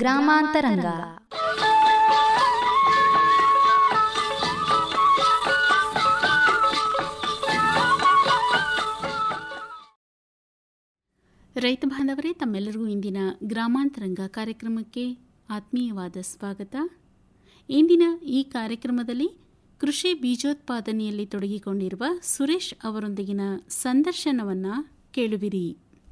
ಗ್ರಾಮಾಂತರಂಗ ರೈತ ಬಾಂಧವರೇ ತಮ್ಮೆಲ್ಲರಿಗೂ ಇಂದಿನ ಗ್ರಾಮಾಂತರಂಗ ಕಾರ್ಯಕ್ರಮಕ್ಕೆ ಆತ್ಮೀಯವಾದ ಸ್ವಾಗತ ಇಂದಿನ ಈ ಕಾರ್ಯಕ್ರಮದಲ್ಲಿ ಕೃಷಿ ಬೀಜೋತ್ಪಾದನೆಯಲ್ಲಿ ತೊಡಗಿಕೊಂಡಿರುವ ಸುರೇಶ್ ಅವರೊಂದಿಗಿನ ಸಂದರ್ಶನವನ್ನು ಕೇಳುವಿರಿ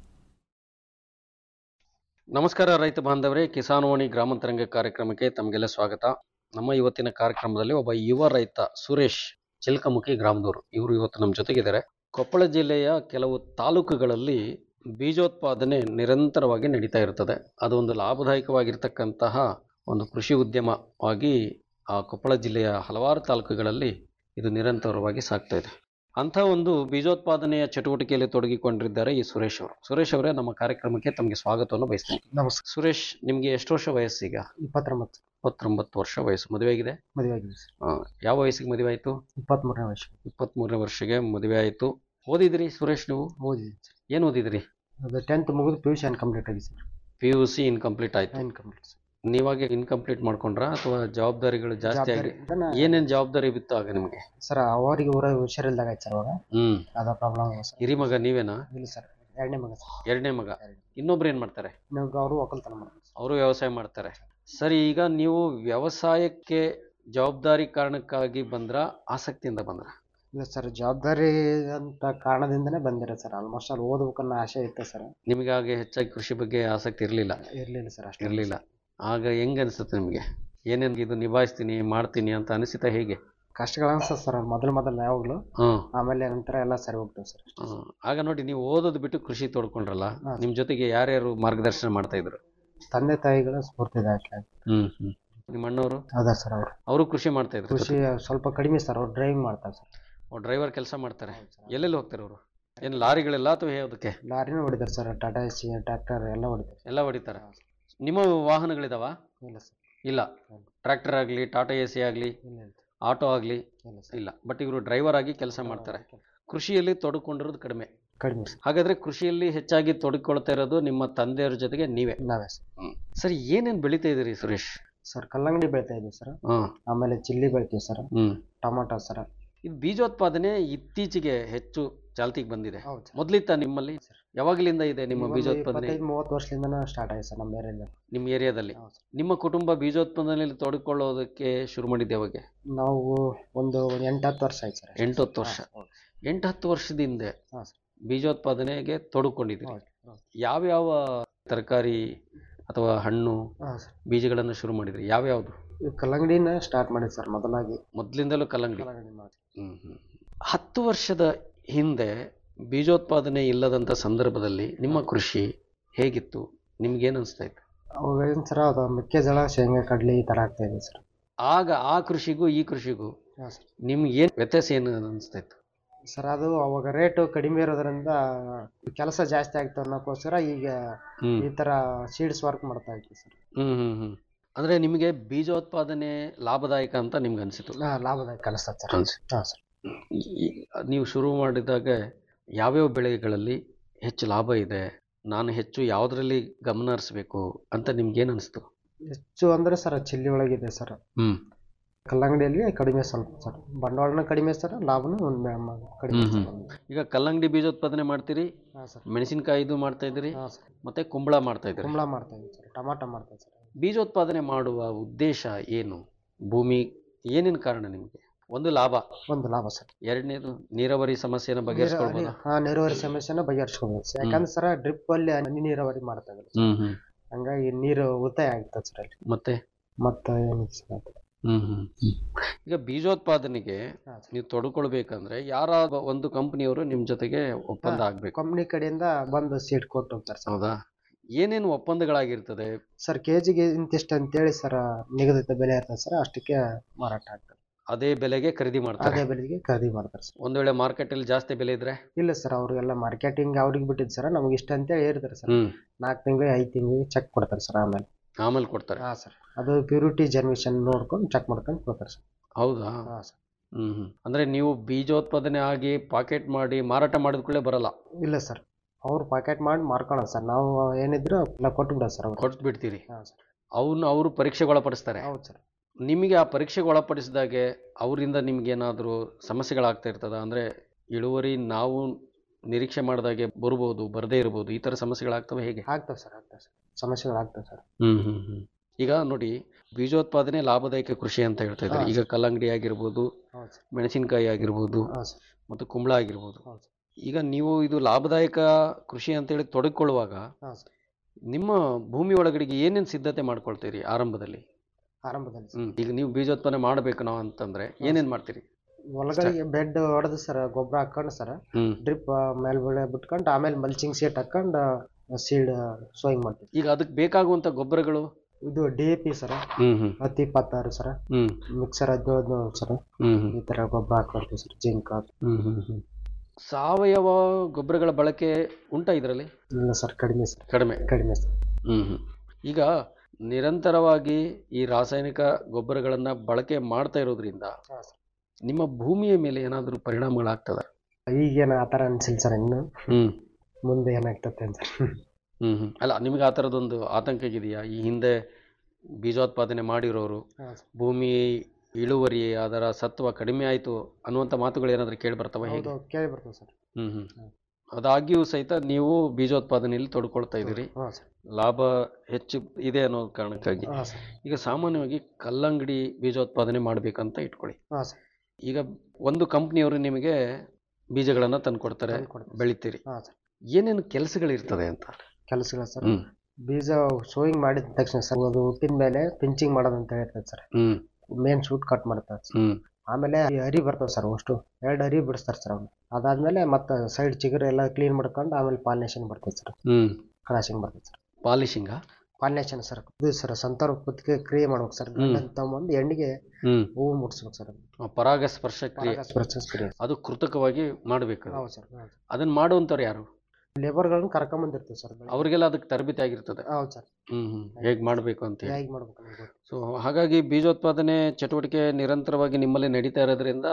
ನಮಸ್ಕಾರ ರೈತ ಬಾಂಧವರೇ ಕಿಸಾನ್ವಾಣಿ ಗ್ರಾಮಾಂತರಂಗ ಕಾರ್ಯಕ್ರಮಕ್ಕೆ ತಮಗೆಲ್ಲ ಸ್ವಾಗತ ನಮ್ಮ ಇವತ್ತಿನ ಕಾರ್ಯಕ್ರಮದಲ್ಲಿ ಒಬ್ಬ ಯುವ ರೈತ ಸುರೇಶ್ ಚಿಲ್ಕಮುಖಿ ಗ್ರಾಮದವರು ಇವರು ಇವತ್ತು ನಮ್ಮ ಜೊತೆಗಿದ್ದಾರೆ ಕೊಪ್ಪಳ ಜಿಲ್ಲೆಯ ಕೆಲವು ತಾಲೂಕುಗಳಲ್ಲಿ ಬೀಜೋತ್ಪಾದನೆ ನಿರಂತರವಾಗಿ ನಡೀತಾ ಇರ್ತದೆ ಅದು ಒಂದು ಲಾಭದಾಯಕವಾಗಿರ್ತಕ್ಕಂತಹ ಒಂದು ಕೃಷಿ ಉದ್ಯಮವಾಗಿ ಆ ಕೊಪ್ಪಳ ಜಿಲ್ಲೆಯ ಹಲವಾರು ತಾಲೂಕುಗಳಲ್ಲಿ ಇದು ನಿರಂತರವಾಗಿ ಸಾಗ್ತಾ ಇದೆ ಅಂಥ ಒಂದು ಬೀಜೋತ್ಪಾದನೆಯ ಚಟುವಟಿಕೆಯಲ್ಲಿ ತೊಡಗಿಕೊಂಡಿದ್ದಾರೆ ಈ ಸುರೇಶ್ ಅವರು ಸುರೇಶ್ ಅವರೇ ನಮ್ಮ ಕಾರ್ಯಕ್ರಮಕ್ಕೆ ತಮಗೆ ಸ್ವಾಗತವನ್ನು ಬಯಸ್ತೀನಿ ನಮಸ್ಕಾರ ಸುರೇಶ್ ನಿಮಗೆ ಎಷ್ಟು ವರ್ಷ ವಯಸ್ಸೀಗ ಇಪ್ಪತ್ತೊಂಬತ್ತು ಇಪ್ಪತ್ತೊಂಬತ್ತು ವರ್ಷ ವಯಸ್ಸು ಮದುವೆ ಆಗಿದೆ ಮದುವೆ ಆಗಿದೆ ಸರ್ ಆ, ಯಾವ ವಯಸ್ಸಿಗೆ ಮದುವೆ ಆಯಿತು ಇಪ್ಪತ್ತ್ಮೂರನೇ ವರ್ಷ ಇಪ್ಪತ್ತ್ಮೂರನೇ ವರ್ಷಕ್ಕೆ ಮದುವೆ ಆಯಿತು ಓದಿದ್ರಿ ಸುರೇಶ್ ನೀವು ಓದಿದ್ದೀನಿ ಸರ್ ಏನು ಓದಿದ್ರಿ ಅದು ಟೆಂತ್ ಮುಗಿದು ಪಿ ಯು ಸಿ ಅನ್ಕಂಪ್ಲೀಟ್ ಆಗಿದೆ sir P U C incomplete ಆಯಿತು ಇನ್ಕಂಪ್ಲೀಟ್ ಸರ್ ನೀವಾಗೆ ಇನ್ಕಂಪ್ಲೀಟ್ ಮಾಡ್ಕೊಂಡ್ರ ಅಥವಾ ಜವಾಬ್ದಾರಿಗಳು ಜಾಸ್ತಿ ಆಗಿ ಜವಾಬ್ದಾರಿ ಏನೇನು ಜವಾಬ್ದಾರಿ ಬಿತ್ತು ಆಗ ನಿಮಗೆ ಸರ್ ಅವರಿಗೆ ಊರ ಹುಷಾರಿಲ್ದಾಗ ಆಯ್ತು ಸರ್ ಅವಾಗ ಹ್ಮ್ ಅದ ಪ್ರಾಬ್ಲಮ್ ಸರ್ ಹಿರಿ ಮಗ ನೀವೇನಾ ಇಲ್ಲ ಸರ್ ಎರಡನೇ ಮಗ ಸರ್ ಎರಡನೇ ಮಗ ಇನ್ನೊಬ್ರು ಏನು ಮಾಡ್ತಾರೆ ನಾವು ಅವರು ಒಕ್ಕಲ್ತನ ಮಾಡ್ತಾರೆ ಸರ್ ಅವರು ವ್ಯವಸಾಯ ಮಾಡ್ತಾರೆ ಸರಿ ಈಗ ನೀವು ವ್ಯವಸಾಯಕ್ಕೆ ಜವಾಬ್ದಾರಿ ಕಾರಣಕ್ಕಾಗಿ ಬಂದ್ರ ಆಸಕ್ತಿಯಿಂದ ಬಂದ್ರ ಇಲ್ಲ ಸರ್ ಜವಾಬ್ದಾರಿ ಅಂತ ಕಾರಣದಿಂದನೇ ಬಂದಿರ ಸರ್ ಆಲ್ಮೋಸ್ಟ್ ಅಲ್ಲಿ ಓದ್ಬೇಕನ್ನೋ ಆಸೆ ಇತ್ತು ಸರ್ ನಿಮಗಾಗೆ ಹೆಚ್ಚಾಗಿ ಕೃಷಿ ಬಗ್ಗೆ ಆಸಕ್ತಿ ಇರಲಿಲ್ಲ ಇರಲಿಲ್ಲ ಸರ್ ಅಷ್ಟೇ ಇರಲಿಲ್ಲ ಆಗ ಹೆಂಗ್ ಅನಿಸುತ್ತೆ ನಿಮಗೆ ಏನೇನು ಇದು ನಿಭಾಯಿಸ್ತೀನಿ ಮಾಡ್ತೀನಿ ಅಂತ ಅನಿಸುತ್ತಾ ಹೇಗೆ ಕಷ್ಟಗಳು ಅನ್ಸತ್ತೆ ಸರ್ ಮೊದಲು ಮೊದಲು ಯಾವಾಗಲೂ ಹ್ಮ್ ಆಮೇಲೆ ನಂತರ ಎಲ್ಲ ಸರಿ ಹೋಗ್ತೇವೆ ಸರ್ ಹ್ಮ್. ಆಗ ನೋಡಿ ನೀವು ಓದೋದು ಬಿಟ್ಟು ಕೃಷಿ ತೊಡ್ಕೊಂಡ್ರಲ್ಲ ಹಾ. ನಿಮ್ ಜೊತೆಗೆ ಯಾರ್ಯಾರು ಮಾರ್ಗದರ್ಶನ ಮಾಡ್ತಾ ಇದ್ರು ತಂದೆ ತಾಯಿಗಳ ಸ್ಫೂರ್ತಿದಾಯಕ ಹ್ಮ್ ಹ್ಮ್ ನಿಮ್ಮ ಅಣ್ಣವರು ಹೌದಾ ಸರ್ ಅವರು ಅವರು ಕೃಷಿ ಮಾಡ್ತಾ ಇದ್ರು ಕೃಷಿ ಸ್ವಲ್ಪ ಕಡಿಮೆ ಸರ್ ಅವ್ರು ಡ್ರೈವಿಂಗ್ ಮಾಡ್ತಾರೆ ಸರ್ ಡ್ರೈವರ್ ಕೆಲಸ ಮಾಡ್ತಾರೆ ಎಲ್ಲೆಲ್ಲಿ ಹೋಗ್ತಾರೆ ಅವರು ಏನು ಲಾರಿಗಳೆಲ್ಲ ಅಥವಾ ಯಾವುದಕ್ಕೆ ಲಾರಿನೂ ಹೊಡಿತಾರೆ ಸರ್ ಟಾಟಾ ಎಸಿ ಟ್ರ್ಯಾಕ್ಟರ್ ಎಲ್ಲ ಹೊಡಿತಾರೆ ಎಲ್ಲ ಹೊಡಿತಾರೆ ನಿಮ್ಮ ವಾಹನಗಳಿದಾವ ಇಲ್ಲ ಸರ್ ಇಲ್ಲ ಟ್ರ್ಯಾಕ್ಟರ್ ಆಗಲಿ ಟಾಟಾ ಎ ಸಿ ಆಗಲಿ ಇಲ್ಲ ಇಲ್ಲ ಆಟೋ ಆಗಲಿ ಇಲ್ಲ ಸರ್ ಇಲ್ಲ ಬಟ್ ಇವರು ಡ್ರೈವರ್ ಆಗಿ ಕೆಲಸ ಮಾಡ್ತಾರೆ ಕೃಷಿಯಲ್ಲಿ ತೊಡಕೊಂಡಿರೋದು ಕಡಿಮೆ ಕಡಿಮೆ ಸರ್ ಹಾಗಾದ್ರೆ ಕೃಷಿಯಲ್ಲಿ ಹೆಚ್ಚಾಗಿ ತೊಡಗಿಕೊಳ್ತಾ ಇರೋದು ನಿಮ್ಮ ತಂದೆಯವ್ರ ಜೊತೆಗೆ ನೀವೇ ನಾವೇ ಸರ್ ಸರಿ ಏನೇನು ಬೆಳಿತಾ ಇದ್ದೀರಿ ಸುರೇಶ್ ಸರ್ ಕಲ್ಲಂಗಡಿ ಬೆಳಿತಾ ಇದ್ದೀವಿ ಸರ್ ಹಾಂ ಆಮೇಲೆ ಚಿಲ್ಲಿ ಬೆಳಿತೀವಿ ಸರ್ ಹ್ಮ್ ಟೊಮಾಟೊ ಸರ್ ಇದು ಬೀಜೋತ್ಪಾದನೆ ಇತ್ತೀಚೆಗೆ ಹೆಚ್ಚು ಚಾಲ್ತಿಗೆ ಬಂದಿದೆ ಹೌದು ಸರ್ ಮೊದ್ಲಿತ್ತ ನಿಮ್ಮಲ್ಲಿ ಯಾವಾಗಲಿಂದ ಇದೆ ನಿಮ್ಮ ಬೀಜೋತ್ಪಾದನೆ ಇಪ್ಪತ್ತೈದು ಮೂವತ್ತು ವರ್ಷದಿಂದ ಸ್ಟಾರ್ಟ್ ಆಗಿದೆ ಸರ್ ನಮ್ಮ ಏರಿಯಾದಲ್ಲಿ ನಿಮ್ಮ ಏರಿಯಾದಲ್ಲಿ ಹೌದು ಸರ್ ನಿಮ್ಮ ಕುಟುಂಬ ಬೀಜೋತ್ಪಾದನೆಯಲ್ಲಿ ತೊಡಕೊಳ್ಳೋದಕ್ಕೆ ಶುರು ಮಾಡಿದ್ದು ಯಾವಾಗ ನಾವು ಒಂದು ಎಂಟು ಹತ್ತು ವರ್ಷ ಆಯ್ತು ಸರ್ ಎಂಟು ಹತ್ತು ವರ್ಷ ಎಂಟು ಹತ್ತು ವರ್ಷದ ಹಿಂದೆ ಹಾಂ ಸರ್ ಬೀಜೋತ್ಪಾದನೆಗೆ ತೊಡಕೊಂಡಿದ್ದೀರಿ ಹೌದು ಹೌದು ಯಾವ್ಯಾವ ತರಕಾರಿ ಅಥವಾ ಹಣ್ಣು ಹಾಂ ಸರ್ ಬೀಜಗಳನ್ನು ಶುರು ಮಾಡಿದ್ರಿ ಯಾವ್ಯಾವುದು ಈ ಕಲ್ಲಂಗಡಿನ ಸ್ಟಾರ್ಟ್ ಮಾಡಿದ್ದು ಸರ್ ಮೊದಲಾಗಿ ಮೊದಲಿಂದಲೂ ಕಲ್ಲಂಗಡಿ ಕಲ್ಲಂಗಡಿ ಮಾಡಿ ಹ್ಮ್ ಹ್ಮ್. ಹತ್ತು ವರ್ಷದ ಹಿಂದೆ ಬೀಜೋತ್ಪಾದನೆ ಇಲ್ಲದಂಥ ಸಂದರ್ಭದಲ್ಲಿ ನಿಮ್ಮ ಕೃಷಿ ಹೇಗಿತ್ತು ನಿಮ್ಗೇನು ಅನಿಸ್ತಾ ಇತ್ತು ಅವಾಗ ಏನು ಸರ್ ಅದು ಮೆಕ್ಕೆಜೋಳ ಶೇಂಗಾ ಕಡಲೆ ಈ ಥರ ಆಗ್ತಾ ಇದೆ ಸರ್ ಆಗ ಆ ಕೃಷಿಗೂ ಈ ಕೃಷಿಗೂ ಹಾಂ ಸರ್ ನಿಮ್ಗೆ ಏನು ವ್ಯತ್ಯಾಸ ಏನು ಅನಿಸ್ತಾ ಇತ್ತು ಸರ್ ಅದು ಅವಾಗ ರೇಟು ಕಡಿಮೆ ಇರೋದ್ರಿಂದ ಕೆಲಸ ಜಾಸ್ತಿ ಆಗ್ತದೆ ಅನ್ನೋಕ್ಕೋಸ್ಕರ ಈಗ ಹ್ಮ್ ಈ ಥರ ಸೀಡ್ಸ್ ವರ್ಕ್ ಮಾಡ್ತಾ ಇದ್ವಿ ಸರ್ ಹ್ಮ್ ಹ್ಮ್ ಹ್ಮ್ ಅಂದ್ರೆ ನಿಮಗೆ ಬೀಜೋತ್ಪಾದನೆ ಲಾಭದಾಯಕ ಅಂತ ನಿಮ್ಗೆ ಅನಿಸಿತು ಹಾಂ ಲಾಭದಾಯಕ ಅನಿಸ್ತದೆ ಸರ್ ಅನ್ಸಿ ಹಾಂ ಸರ್ ಈ- ನೀವು ಶುರು ಮಾಡಿದಾಗ ಯಾವ್ಯಾವ ಬೆಳೆಗಳಲ್ಲಿ ಹೆಚ್ಚು ಲಾಭ ಇದೆ ನಾನು ಹೆಚ್ಚು ಯಾವುದರಲ್ಲಿ ಗಮನ ಹರಿಸ್ಬೇಕು ಅಂತ ನಿಮ್ಗೇನು ಅನಿಸ್ತು ಹೆಚ್ಚು ಅಂದರೆ ಸರ್ ಚಿಲ್ಲಿ ಒಳಗಿದೆ ಸರ್ ಹ್ಮ್ ಕಲ್ಲಂಗಡಿಯಲ್ಲಿ ಕಡಿಮೆ ಸ್ವಲ್ಪ ಸರ್ ಬಂಡವಾಳನ ಕಡಿಮೆ ಸರ್ ಲಾಭನೂ ಒಂದು ಕಡಿಮೆ ಹ್ಮ್, ಸರ್ ಈಗ ಕಲ್ಲಂಗಡಿ ಬೀಜೋತ್ಪಾದನೆ ಮಾಡ್ತೀರಿ ಹಾಂ ಸರ್ ಮೆಣಸಿನಕಾಯಿದು ಮಾಡ್ತಾ ಇದ್ದೀರಿ ಹಾಂ ಸರ್ ಮತ್ತೆ ಕುಂಬಳ ಮಾಡ್ತಾ ಇದ್ದೀರಿ ಕುಂಬಳ ಮಾಡ್ತಾ ಇದ್ದೀವಿ ಸರ್ ಟಮಾಟ ಮಾಡ್ತಾ ಇದ್ದೀವಿ ಸರ್ ಬೀಜೋತ್ಪಾದನೆ ಮಾಡುವ ಉದ್ದೇಶ ಏನು ಭೂಮಿ ಏನೇನು ಕಾರಣ ನಿಮಗೆ ಒಂದು ಲಾಭ ಒಂದು ಲಾಭ ಸರ್ ಎರಡನೇದು ನೀರಾವರಿ ಸಮಸ್ಯೆನ ಬಗೆಹರಿಸ್ಕೊಳ್ಬೋದಾ ಹಾಂ ನೀರಾವರಿ ಸಮಸ್ಯೆನ ಬಗೆಹರಿಸ್ಕೋಬೋದು ಸರ್ ಯಾಕಂದ್ರೆ ಸರ್ ಡ್ರಿಪ್ ಅಲ್ಲಿ ಹನಿ ನೀರಾವರಿ ಮಾಡ್ತಾ ಇದ್ದಾರೆ ಹ್ಮ್ ಹ್ಮ್ ಹಂಗಾಗಿ ನೀರು ಉಳಿತಾಯ ಆಗ್ತದೆ ಸರ್ ಅಲ್ಲಿ ಮತ್ತೆ ಮತ್ತೆ ಏನಿಲ್ಲ ಸರ್ ಅದು. ಹ್ಮ್ ಹ್ಮ್ ಈಗ ಬೀಜೋತ್ಪಾದನೆಗೆ ಹಾಂ ಸರ್ ನೀವು ತೊಡ್ಕೊಳ್ಬೇಕಂದ್ರೆ ಯಾರ ಒಂದು ಕಂಪನಿಯವರು ನಿಮ್ ಜೊತೆಗೆ ಒಪ್ಪಂದ ಆಗ್ಬೇಕು ಕಂಪ್ನಿ ಕಡೆಯಿಂದ ಬಂದು ಸೀಟ್ ಕೊಟ್ಟು ಹೋಗ್ತಾರೆ ಸರ್ ಹೌದಾ ಏನೇನು ಒಪ್ಪಂದಗಳಾಗಿರ್ತದೆ ಸರ್ ಕೆ ಜಿಗೆ ಇಂತಿಷ್ಟು ಅಂತೇಳಿ ಸರ್ ನಿಗದಿತ ಬೆಲೆ ಇರ್ತದೆ ಸರ್ ಅಷ್ಟಕ್ಕೆ ಮಾರಾಟ ಆಗ್ತದೆ ಅದೇ ಬೆಲೆಗೆ ಖರೀದಿ ಮಾಡ್ತಾರೆ ಅದೇ ಬೆಲೆಗೆ ಖರೀದಿ ಮಾಡ್ತಾರೆ ಸರ್ ಒಂದ್ ವೇಳೆ ಮಾರ್ಕೆಟ್ ಅಲ್ಲಿ ಜಾಸ್ತಿ ಬೆಲೆ ಇದ್ರೆ ಇಲ್ಲ ಸರ್ ಅವ್ರಿಗೆಲ್ಲ ಮಾರ್ಕೆಟಿಂಗ್ ಅವ್ರಿಗೆ ಬಿಟ್ಟಿದ್ದು ಸರ್ ನಮ್ಗೆ ಇಷ್ಟ ಅಂತೇಳಿ ಹೇಳ್ತಾರೆ ಸರ್ ಹ್ಮ್ ನಾಲ್ಕು ತಿಂಗಳು ಐದು ತಿಂಗಳಿಗೆ ಚೆಕ್ ಕೊಡ್ತಾರೆ ಸರ್ ಆಮೇಲೆ ಆಮೇಲೆ ಕೊಡ್ತಾರೆ ಹಾಂ ಸರ್ ಅದು ಪ್ಯೂರಿಟಿ ಜರ್ಮಿಷನ್ ನೋಡ್ಕೊಂಡು ಚೆಕ್ ಮಾಡ್ಕೊಂಡು ಕೊಡ್ತಾರೆ ಸರ್ ಹೌದಾ ಹಾಂ ಸರ್ ಹ್ಮ್ ಹ್ಮ್ ಅಂದ್ರೆ ನೀವು ಬೀಜೋತ್ಪಾದನೆ ಆಗಿ ಪಾಕೆಟ್ ಮಾಡಿ ಮಾರಾಟ ಮಾಡಿದ ಕೂಡಲೇ ಬರಲ್ಲ ಇಲ್ಲ ಸರ್ ಅವ್ರು ಪ್ಯಾಕೆಟ್ ಮಾಡಿ ಮಾರ್ಕೊಳ್ಳೋದು ಸರ್ ನಾವು ಏನಿದ್ರು ಎಲ್ಲ ಕೊಟ್ಟು ಬಿಡೋದು ಸರ್ ಅವ್ರು ಕೊಟ್ಟು ಬಿಡ್ತೀರಿ ಹಾಂ ಸರ್ ಅವನ್ನ ಅವರು ಪರೀಕ್ಷೆಗೆ ಒಳಪಡಿಸ್ತಾರೆ ಹೌದು ಸರ್ ನಿಮಗೆ ಆ ಪರೀಕ್ಷೆಗೆ ಒಳಪಡಿಸಿದಾಗೆ ಅವರಿಂದ ನಿಮ್ಗೆ ಏನಾದರೂ ಸಮಸ್ಯೆಗಳಾಗ್ತಾ ಇರ್ತದ ಅಂದರೆ ಇಳುವರಿ ನಾವು ನಿರೀಕ್ಷೆ ಮಾಡಿದಾಗೆ ಬರ್ಬೋದು ಬರದೇ ಇರ್ಬೋದು ಈ ಥರ ಸಮಸ್ಯೆಗಳಾಗ್ತವೆ ಹೇಗೆ ಆಗ್ತಾವೆ ಸರ್ ಆಗ್ತಾವೆ ಸರ್ ಸಮಸ್ಯೆಗಳು ಆಗ್ತಾವೆ ಸರ್ ಹ್ಮ್ ಹ್ಮ್ ಹ್ಮ್ ಈಗ ನೋಡಿ ಬೀಜೋತ್ಪಾದನೆ ಲಾಭದಾಯಕ ಕೃಷಿ ಅಂತ ಹೇಳ್ತಾ ಇದ್ದಾರೆ ಹಾ. ಈಗ ಕಲ್ಲಂಗಡಿ ಆಗಿರ್ಬೋದು ಹೌದು ಸರ್ ಮೆಣಸಿನಕಾಯಿ ಆಗಿರ್ಬೋದು ಹಾಂ ಸರ್ ಮತ್ತು ಕುಂಬಳ ಆಗಿರ್ಬೋದು ಹೌದು ಸರ್ ಈಗ ನೀವು ಇದು ಲಾಭದಾಯಕ ಕೃಷಿ ಅಂತೇಳಿ ತೊಡಗಿಕೊಳ್ಳುವಾಗ ಹಾಂ ಸರ್ ನಿಮ್ಮ ಭೂಮಿ ಒಳಗಡೆಗೆ ಏನೇನು ಸಿದ್ಧತೆ ಮಾಡ್ಕೊಳ್ತೀರಿ ಆರಂಭದಲ್ಲಿ ಆರಂಭದಲ್ಲಿ ಸರ್ ಹ್ಮ್ ಈಗ ನೀವು ಬೀಜೋತ್ಪಾದನೆ ಮಾಡಬೇಕು ನಾವು ಅಂತಂದ್ರೆ ಏನೇನು ಮಾಡ್ತೀರಿ ಒಳಗಡೆ ಬೆಡ್ ಹೊಡೆದು ಸರ್ ಗೊಬ್ಬರ ಹಾಕೊಂಡು ಸರ್ ಹ್ಮ್ ಡ್ರಿಪ್ ಮೇಲ್ಗಡೆ ಬಿಟ್ಕೊಂಡು ಆಮೇಲೆ ಮಲ್ಚಿಂಗ್ ಶೀಟ್ ಹಾಕೊಂಡು ಸೀಡ್ ಸೋಯಿಂಗ್ ಮಾಡ್ತೀವಿ ಈಗ ಅದಕ್ಕೆ ಬೇಕಾಗುವಂತ ಗೊಬ್ಬರಗಳು ಇದು ಡಿ ಎ ಪಿ ಸರ್ ಹ್ಮ್ ಹ್ಮ್ ಹತ್ತು ಇಪ್ಪತ್ತಾರು ಸರ್ ಹ್ಮ್ ಮಿಕ್ಸರ್ ಹದಿನೇಳು ಸರ್ ಹ್ಮ್ ಹ್ಮ್ ಈ ಥರ ಗೊಬ್ಬರ ಹಾಕೊಳ್ತೀವಿ ಸರ್ ಜಿಂಕ್ ಹ್ಮ್ ಹ್ಮ್ ಹ್ಮ್ ಸಾವಯವ ಗೊಬ್ಬರಗಳ ಬಳಕೆ ಉಂಟಾ ಇದರಲ್ಲಿ ಇಲ್ಲ ಸರ್ ಕಡಿಮೆ ಸರ್ ಕಡಿಮೆ ಕಡಿಮೆ ಸರ್ ಹ್ಮ್ ಹ್ಮ್ ಈಗ ನಿರಂತರವಾಗಿ ಈ ರಾಸಾಯನಿಕ ಗೊಬ್ಬರಗಳನ್ನ ಬಳಕೆ ಮಾಡ್ತಾ ಇರೋದ್ರಿಂದ ಹಾಂ ಸರ್ ನಿಮ್ಮ ಭೂಮಿಯ ಮೇಲೆ ಏನಾದರೂ ಪರಿಣಾಮಗಳಾಗ್ತದ ಈಗೇನು ಆ ಥರ ಅನಿಸಿಲ್ಲ ಸರ್ ಇನ್ನು ಹ್ಮ್ ಮುಂದೆ ಏನಾಗ್ತದೆ ಅಂತ ಹ್ಮ್ ಹ್ಮ್ ಅಲ್ಲ ನಿಮಗೆ ಆ ಥರದೊಂದು ಆತಂಕ ಇದೆಯಾ ಈ ಹಿಂದೆ ಬೀಜೋತ್ಪಾದನೆ ಮಾಡಿರೋರು ಹಾಂ ಸರ್ ಭೂಮಿ ಇಳುವರಿ ಅದರ ಸತ್ವ ಕಡಿಮೆ ಆಯಿತು ಅನ್ನುವಂಥ ಮಾತುಗಳು ಏನಾದರೂ ಕೇಳಿ ಬರ್ತವೆ ಹೇಗೆ ಹೌದು ಕೇಳಿ ಬರ್ತದೆ ಸರ್ ಹ್ಮ್ ಹ್ಮ್ ಹ್ಮ್. ಅದಾಗಿಯೂ ಸಹಿತ ನೀವು ಬೀಜೋತ್ಪಾದನೆಯಲ್ಲಿ ತೊಡ್ಕೊಳ್ತಾ ಇದ್ದೀರಿ ಹಾಂ ಸರ್ ಲಾಭ ಹೆಚ್ಚು ಇದೆ ಅನ್ನೋ ಕಾರಣಕ್ಕಾಗಿ ಹಾಂ ಸರ್ ಈಗ ಸಾಮಾನ್ಯವಾಗಿ ಕಲ್ಲಂಗಡಿ ಬೀಜೋತ್ಪಾದನೆ ಮಾಡಬೇಕಂತ ಇಟ್ಕೊಳ್ಳಿ ಹಾಂ ಸರ್ ಈಗ ಒಂದು ಕಂಪ್ನಿಯವರು ನಿಮಗೆ ಬೀಜಗಳನ್ನು ತಂದು ಕೊಡ್ತಾರೆ ತಂದು ಕೊಡ್ತೀವಿ ಬೆಳಿತೀರಿ ಹಾಂ ಸರ್ ಏನೇನು ಕೆಲಸಗಳಿರ್ತದೆ ಅಂತ ಕೆಲಸಗಳು ಸರ್ ಹ್ಮ್ ಬೀಜ ಸೋಯಿಂಗ್ ಮಾಡಿದ ತಕ್ಷಣ ಸರ್ ಅದು ಹುಟ್ಟಿದ ಮೇಲೆ ಪಿಂಚಿಂಗ್ ಮಾಡೋದು ಅಂತ ಹೇಳ್ತದೆ ಸರ್ ಹ್ಮ್ ಮೇನ್ ಶೂಟ್ ಕಟ್ ಮಾಡ್ತಾರೆ ಸರ್ ಹ್ಮ್ ಆಮೇಲೆ ಈ ಅರಿ ಬರ್ತವೆ ಸರ್ ಅಷ್ಟು ಎರಡು ಅರಿ ಬಿಡಿಸ್ತಾರೆ ಸರ್ ಅವ್ನು ಅದಾದ್ಮೇಲೆ ಮತ್ತೆ ಸೈಡ್ ಚಿಗುರು ಎಲ್ಲ ಕ್ಲೀನ್ ಮಾಡ್ಕೊಂಡು ಆಮೇಲೆ ಪಾಲಿನೇಷನ್ ಬರ್ತದೆ ಸರ್ ಹ್ಮ್ ಕ್ರಾಸಿಂಗ್ ಬರ್ತದೆ ಸರ್ ಪಾಲಿಶಿಂಗ ಪಾಲಿನೇಷನ್ ಸರ್ ಇದು ಸರ್ ಸಂತಾನ ಉತ್ಪತ್ತಿಗೆ ಕ್ರಿಯೆ ಮಾಡ್ಬೇಕು ಸರ್ ಗಂಡನ ತಗೊಂಬಂದು ಹೆಣ್ಣಿಗೆ ಹ್ಮ್ ಹೂವು ಮುಟ್ಸ್ಬೇಕು ಸರ್ ಆ ಪರಾಗಸ್ಪರ್ಶ ಕ್ರಿಯೆ ಪರಾಗಸ್ಪರ್ಶ ಕ್ರಿಯೆ ಅದು ಕೃತಕವಾಗಿ ಮಾಡಬೇಕು ಹೌದು ಸರ್ ಹೌದು ಅದನ್ನ ಮಾಡುವಂಥವ್ರು ಯಾರು ಲೇಬರ್ಗಳನ್ನ ಕರ್ಕೊಂಬಂದಿರ್ತೀವಿ ಸರ್ ಅವರಿಗೆಲ್ಲ ಅದಕ್ಕೆ ತರಬೇತಿ ಆಗಿರ್ತದೆ ಹೌದು ಸರ್ ಹ್ಮ್ ಹ್ಮ್ ಹೇಗೆ ಮಾಡಬೇಕು ಅಂತ ಹೇಳಿ ಹೇಗೆ ಮಾಡ್ಬೇಕು ನಮ್ಗೆ ಗೊತ್ತು. ಸೊ ಹಾಗಾಗಿ ಬೀಜೋತ್ಪಾದನೆ ಚಟುವಟಿಕೆ ನಿರಂತರವಾಗಿ ನಿಮ್ಮಲ್ಲಿ ನಡೀತಾ ಇರೋದ್ರಿಂದ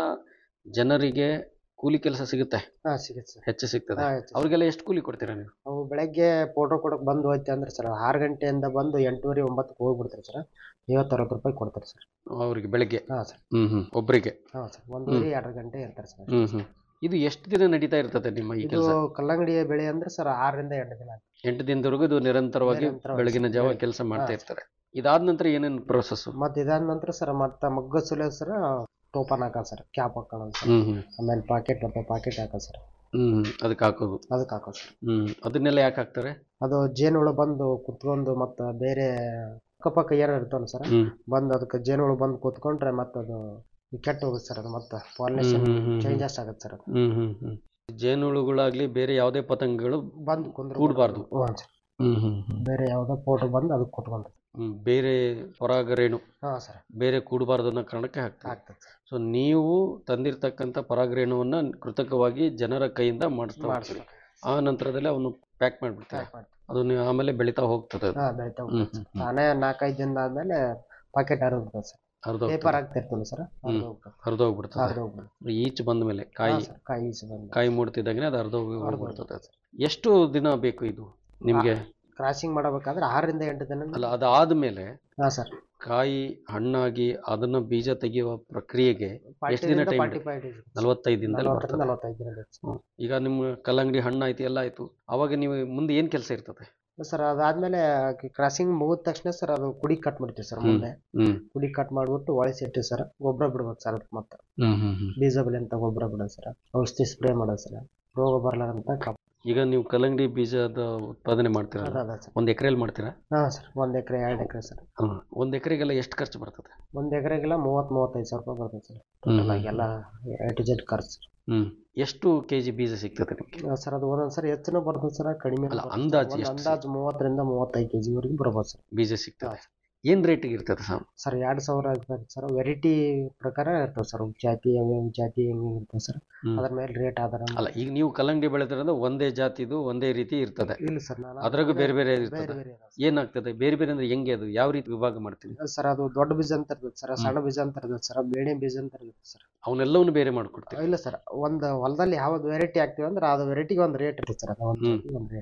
ಜನರಿಗೆ ಕೂಲಿ ಕೆಲಸ ಸಿಗುತ್ತೆ ಹಾ ಸಿಗುತ್ತೆ ಸರ್ ಹೆಚ್ಚು ಸಿಗ್ತದೆ ಹಾ, ಆಯ್ತು ಸರ್. ಅವ್ರಿಗೆಲ್ಲ ಎಷ್ಟು ಕೂಲಿ ಕೊಡ್ತೀರಾ ನೀವು ಅವು ಬೆಳಗ್ಗೆ ಫೋಟೋ ಕೊಡಕ್ ಬಂದು ಹೋಯ್ತು ಅಂದ್ರೆ ಸರ್ ಆರು ಗಂಟೆಯಿಂದ ಬಂದು ಎಂಟೂವರೆ ಒಂಬತ್ತಕ್ಕೆ ಹೋಗ್ಬಿಡ್ತಾರೆ ಸರ್ ಐವತ್ತು ಅರವತ್ತು ರೂಪಾಯಿ ಕೊಡ್ತಾರೆ ಸರ್ ಅವರಿಗೆ ಬೆಳಗ್ಗೆ ಹಾಂ ಸರ್ ಹ್ಮ್ ಹ್ಮ್ ಒಬ್ಬರಿಗೆ ಹಾಂ ಸರ್ ಒಂದೂವರೆ ಎರಡು ಗಂಟೆ ಇರ್ತಾರೆ ಸರ್ ಹ್ಮ್ ಹ್ಮ್ ಇದು ಎಷ್ಟು ದಿನ ನಡೀತಾ ಇರ್ತದೆ ನಿಮ್ಮ ಈ ಇದು ಕೆಲಸ ಕಲ್ಲಂಗಡಿಯ ಬೆಳೆ ಅಂದ್ರೆ ಸರ್ ಆರರಿಂದ ಎಂಟು ದಿನ ಆಗ್ತದೆ. ಎಂಟು ದಿನದವರೆಗೂ ಇದು ನಿರಂತರವಾಗಿ ನಿರಂತರವಾಗಿ ಬೆಳಗಿನ ಜಾವ ಬೆಳಗ್ಗೆ. ಕೆಲಸ ಮಾಡ್ತಾ ಹಾ. ಇರ್ತಾರೆ ಇದಾದ ನಂತರ ಏನೇನು ಪ್ರೋಸೆಸ್ ಮತ್ತೆ ಇದಾದ ನಂತರ ಸರ್ ಮತ್ತೆ ಮಗ್ಗ ಸುಲಿಯೋದು ಸರ್ ಟೋಪನ್ ಹಾಕೋದು ಸರ್ ಕ್ಯಾಪ್ ಹಾಕೊಳ್ಳೋದು ಸರ್ ಹ್ಮ್ ಹ್ಮ್ ಆಮೇಲೆ ಪಾಕೆಟ್ ಬರ್ತದೆ ಪಾಕೆಟ್ ಹಾಕೋದು ಸರ್ ಹ್ಮ್ ಅದಕ್ಕೆ ಹಾಕೋದು ಅದಕ್ಕೆ ಹಾಕೋದು ಸರ್ ಹ್ಮ್ ಅದನ್ನೆಲ್ಲ ಯಾಕೆ ಹಾಕ್ತಾರೆ ಅದು ಜೇನುಹುಳು ಬಂದು ಕುತ್ಕೊಂಡು ಮತ್ತೆ ಬೇರೆ ಅಕ್ಕಪಕ್ಕ ಏನಾರು ಇರ್ತಾವಲ್ಲ ಸರ್ ಹ್ಮ್ ಬಂದು ಅದಕ್ಕೆ ಜೇನುಹುಳು ಬಂದು ಕೂತ್ಕೊಂಡ್ರೆ ಮತ್ತೆ ಅದು ಕೆಟ್ಟು ಹೋಗುತ್ತೆ ಸರ್ ಅದು ಮತ್ತೆ ಪಾಲಿನೇಷನ್ ಹ್ಮ್, ಹ್ಮ್, ಹ್ಮ್, ಚೇಂಜಸ್ ಆಗುತ್ತೆ ಸರ್ ಅದು ಹ್ಮ್ ಹ್ಮ್ ಹ್ಮ್ ಜೇನುಹುಳುಗಳಾಗ್ಲಿ ಬೇರೆ ಯಾವುದೇ ಪತಂಗಗಳು ಬಂದು ಕುಂದ್ರ ಕೂಡ್ಬಾರ್ದು. ಹ್ಞೂ ಸರ್ ಹ್ಮ್ ಹ್ಮ್ ಹ್ಮ್ ಬೇರೆ ಯಾವುದೋ ಫೋಟೋ ಬಂದು ಅದಕ್ಕೆ ಕುತ್ಕೊಂಡು ಹ್ಮ್ ಬೇರೆ ಪರಾಗರೇಣು ಹಾಂ ಸರ್ ಬೇರೆ ಕೂಡಬಾರ್ದು ಅನ್ನೋ ಕಾರಣಕ್ಕೆ ಹಾಕ್ತಾರೆ ಆಗ್ತದೆ ಸರ್ ಸೊ ನೀವು ತಂದಿರ್ತಕ್ಕಂಥ ಪರಾಗರೇಣುವನ್ನ ಕೃತಕವಾಗಿ ಜನರ ಕೈಯಿಂದ ಮಾಡಿಸ್ತಾ ಹೋಗ್ತೀರಿ ಮಾಡಿಸ್ಬೇಕು ಆ ನಂತರದಲ್ಲಿ ಅವನು ಪ್ಯಾಕ್ ಮಾಡಿಬಿಡ್ತಾರೆ ಪ್ಯಾಕ್ ಮಾಡಿ ಅದು ನೀವು ಆಮೇಲೆ ಬೆಳೀತಾ ಹೋಗ್ತದೆ ಅದು. ಹಾಂ ಬೆಳಿತಾ ಹ್ಮ್ ಹೋಗ್ತದೆ ಹ್ಮ್ ಸರ್ ಹ್ಮ್. ತಾನೇ ನಾಲ್ಕೈದು ದಿನ ಆದಮೇಲೆ ಪಾಕೆಟ್ ಹರಿದ್ಬಿಡ್ತದೆ ಸರ್ ಹರಿದು ಪೇಪರ್ ಹಾಕ್ತಿರ್ತೀವಿ ಸರ್ ಹ್ಮ್. ಹರಿದು ಹೋಗ್ಬಿಡ್ತದೆ ಹರಿದು ಹೋಗ್ಬಿಡ್ತದೆ ಈಚ್ ಬಂದ ಮೇಲೆ ಕಾಯಿ ಹಾಂ ಸರ್ ಕಾಯಿ ಈಚೆ ಬಂದು ಕಾಯಿ ಮೂಡ್ತಿದ್ದಾಗನೇ ಅದು ಹರಿದು ಹರಿದು ಹೋಗ್ಬಿಡ್ತದೆ ಅದು. ಎಷ್ಟು ದಿನ ಬೇಕು ಇದು ನಿಮಗೆ ಕ್ರಾಸಿಂಗ್ ಮಾಡಬೇಕಾದ್ರೆ ಆರರಿಂದ ಎಂಟು ದಿನ ಅಲ್ಲ ಅದಾದ್ಮೇಲೆ ಹಾಂ ಸರ್ ಕಾಯಿ ಹಣ್ಣಾಗಿ ಅದನ್ನ ಬೀಜ ತೆಗೆಯುವ ಪ್ರಕ್ರಿಯೆಗೆ ಎಷ್ಟು ದಿನ ಟೈಮ್ ಫಾರ್ಟಿ ಫೈವ್ ಡೇಸ್ ನಲವತ್ತೈದು ದಿನದಲ್ಲಿ ನಲವತ್ತರಿಂದ ಬರ್ತದೆ ನಲವತ್ತೈದು ದಿನ ಬೇಕು ಸರ್. ಹ್ಮ್. ಈಗ ನಿಮ್ಮ ಕಲ್ಲಂಗಡಿ ಹಣ್ಣು ಆಯ್ತು ಎಲ್ಲ ಆಯ್ತು ಅವಾಗ ನೀವು ಮುಂದೆ ಏನ್ ಕೆಲಸ ಇರ್ತದೆ ಸರ್ ಅದಾದ್ಮೇಲೆ ಕ್ರಾಸಿಂಗ್ ಮುಗಿದ ತಕ್ಷಣ ಸರ್ ಅದು ಕುಡಿ ಕಟ್ ಮಾಡ್ತೀವಿ ಸರ್ ಹ್ಮ್. ಮುಂದೆ ಹ್ಮ್ ಕುಡಿ ಕಟ್ ಮಾಡ್ಬಿಟ್ಟು ಒಳಸಿ ಇಟ್ಟಿವಿ ಸರ್ ಗೊಬ್ಬರ ಬಿಡ್ಬೇಕು ಸರ್ ಅದಕ್ಕೆ ಮತ್ತೆ ಹ್ಮ್ ಹ್ಮ್ ಹ್ಮ್ ಬೀಜ ಬೆಲೆ ಅಂತ ಗೊಬ್ಬರ ಬಿಡೋದು ಸರ್ ಔಷಧಿ ಸ್ಪ್ರೇ ಮಾಡೋದು ಸರ್ ರೋಗ ಬರ್ಲಾರಂತ ಕಪ್ ಈಗ ನೀವು ಕಲ್ಲಂಗಡಿ ಬೀಜದ ಉತ್ಪಾದನೆ ಮಾಡ್ತೀರಲ್ಲ ಅದ ಸರ್ ಒಂದ್ ಎಕರೆಯಲ್ಲಿ ಮಾಡ್ತೀರಾ ಹಾಂ ಸರ್ ಒಂದು ಎಕರೆ ಎರಡು ಎಕರೆ ಸರ್ ಹ್ಮ್. ಒಂದ್ ಎಕರೆಗೆಲ್ಲ ಎಷ್ಟು ಖರ್ಚು ಬರ್ತದೆ ಒಂದು ಎಕರೆಗೆಲ್ಲ ಮೂವತ್ತು ಮೂವತ್ತೈದು ಸಾವಿರ ರೂಪಾಯಿ ಬರ್ತದೆ ಸರ್ ಟೋಟಲ್ ಆಗಿ ಎಲ್ಲ ಎ ಟು ಜೆಡ್ ಖರ್ಚು ಹ್ಮ್ ಎಷ್ಟು ಕೆಜಿ ಬೀಜ ಸಿಗ್ತದೆ ನಿಮ್ಗೆ ಸರ್ ಅದು ಒಂದೊಂದು ಸರಿ ಹೆಚ್ಚುನೂ ಬರ್ತದೆ ಸರ್ ಕಡಿಮೆ ಅಲ್ಲ, ಅಂದಾಜು ಎಷ್ಟು ಅಂದಾಜು ಮೂವತ್ತರಿಂದ ಮೂವತ್ತೈದು ಕೆ ಜಿವರೆಗೂ ಬರ್ಬೋದು ಸರ್ ಬೀಜ ಸಿಗ್ತದೆ ಏನ್ ರೇಟಿಗೆ ಇರ್ತದೆ ಸರ್ ಸರ್ ಎರಡು ಸಾವಿರ ಇರ್ತದೆ ಸರ್ ವೆರೈಟಿ ಪ್ರಕಾರ ಇರ್ತವೆ ಸರ್ ಜಾತಿ ಯಾವ ಜಾತಿ ಹೆಂಗೆ ಇರ್ತವೆ ಸರ್ ಹ್ಮ್. ಅದ್ರ ಮೇಲೆ ರೇಟ್ ಆಧಾರ ಅಲ್ಲ ಈಗ ನೀವು ಕಲ್ಲಂಗಡಿ ಬೆಳೆದ್ರಿಂದ ಒಂದೇ ಜಾತಿದು ಒಂದೇ ರೀತಿ ಇರ್ತದೆ ಇಲ್ಲ ಸರ್ ನಾನು ಅದ್ರಾಗೂ ಬೇರೆ ಬೇರೆ ಬೇರೆ ಇರ್ತದೆ ಬೇರೆ ಇದಾವೆ ಏನಾಗ್ತದೆ ಬೇರೆ ಬೇರೆ ಅಂದ್ರೆ ಹೆಂಗೆ ಅದು ಯಾವ ರೀತಿ ವಿಭಾಗ ಮಾಡ್ತೀವಿ ಸರ್. ಸರ್ ಅದು ದೊಡ್ಡ ಬೀಜ ಅಂತ ಇರ್ತದೆ ಸರ್ ಸಣ್ಣ ಬೀಜ ಅಂತ ಇರ್ತದೆ ಸರ್ ಬೇಳೆ ಬೀಜ ಅಂತ ಇರ್ತದೆ ಸರ್ ಅವನ್ನೆಲ್ಲವನ್ನು ಬೇರೆ ಮಾಡ್ಕೊಡ್ತೀವಿ ಇಲ್ಲ ಸರ್ ಒಂದು ಹೊಲದಲ್ಲಿ ಯಾವ್ದು ವೆರೈಟಿ ಹಾಕ್ತಿವಿ ಅಂದ್ರೆ ಅದು ವೆರೈಟಿಗೆ ಒಂದು ರೇಟ್ ಇರ್ತದೆ ಸರ್ ಅದು ಒಂದು ಹ್ಮ್. ಜಾತಿಗೆ ಒಂದು ರೇಟ್ ಇರ್ತದೆ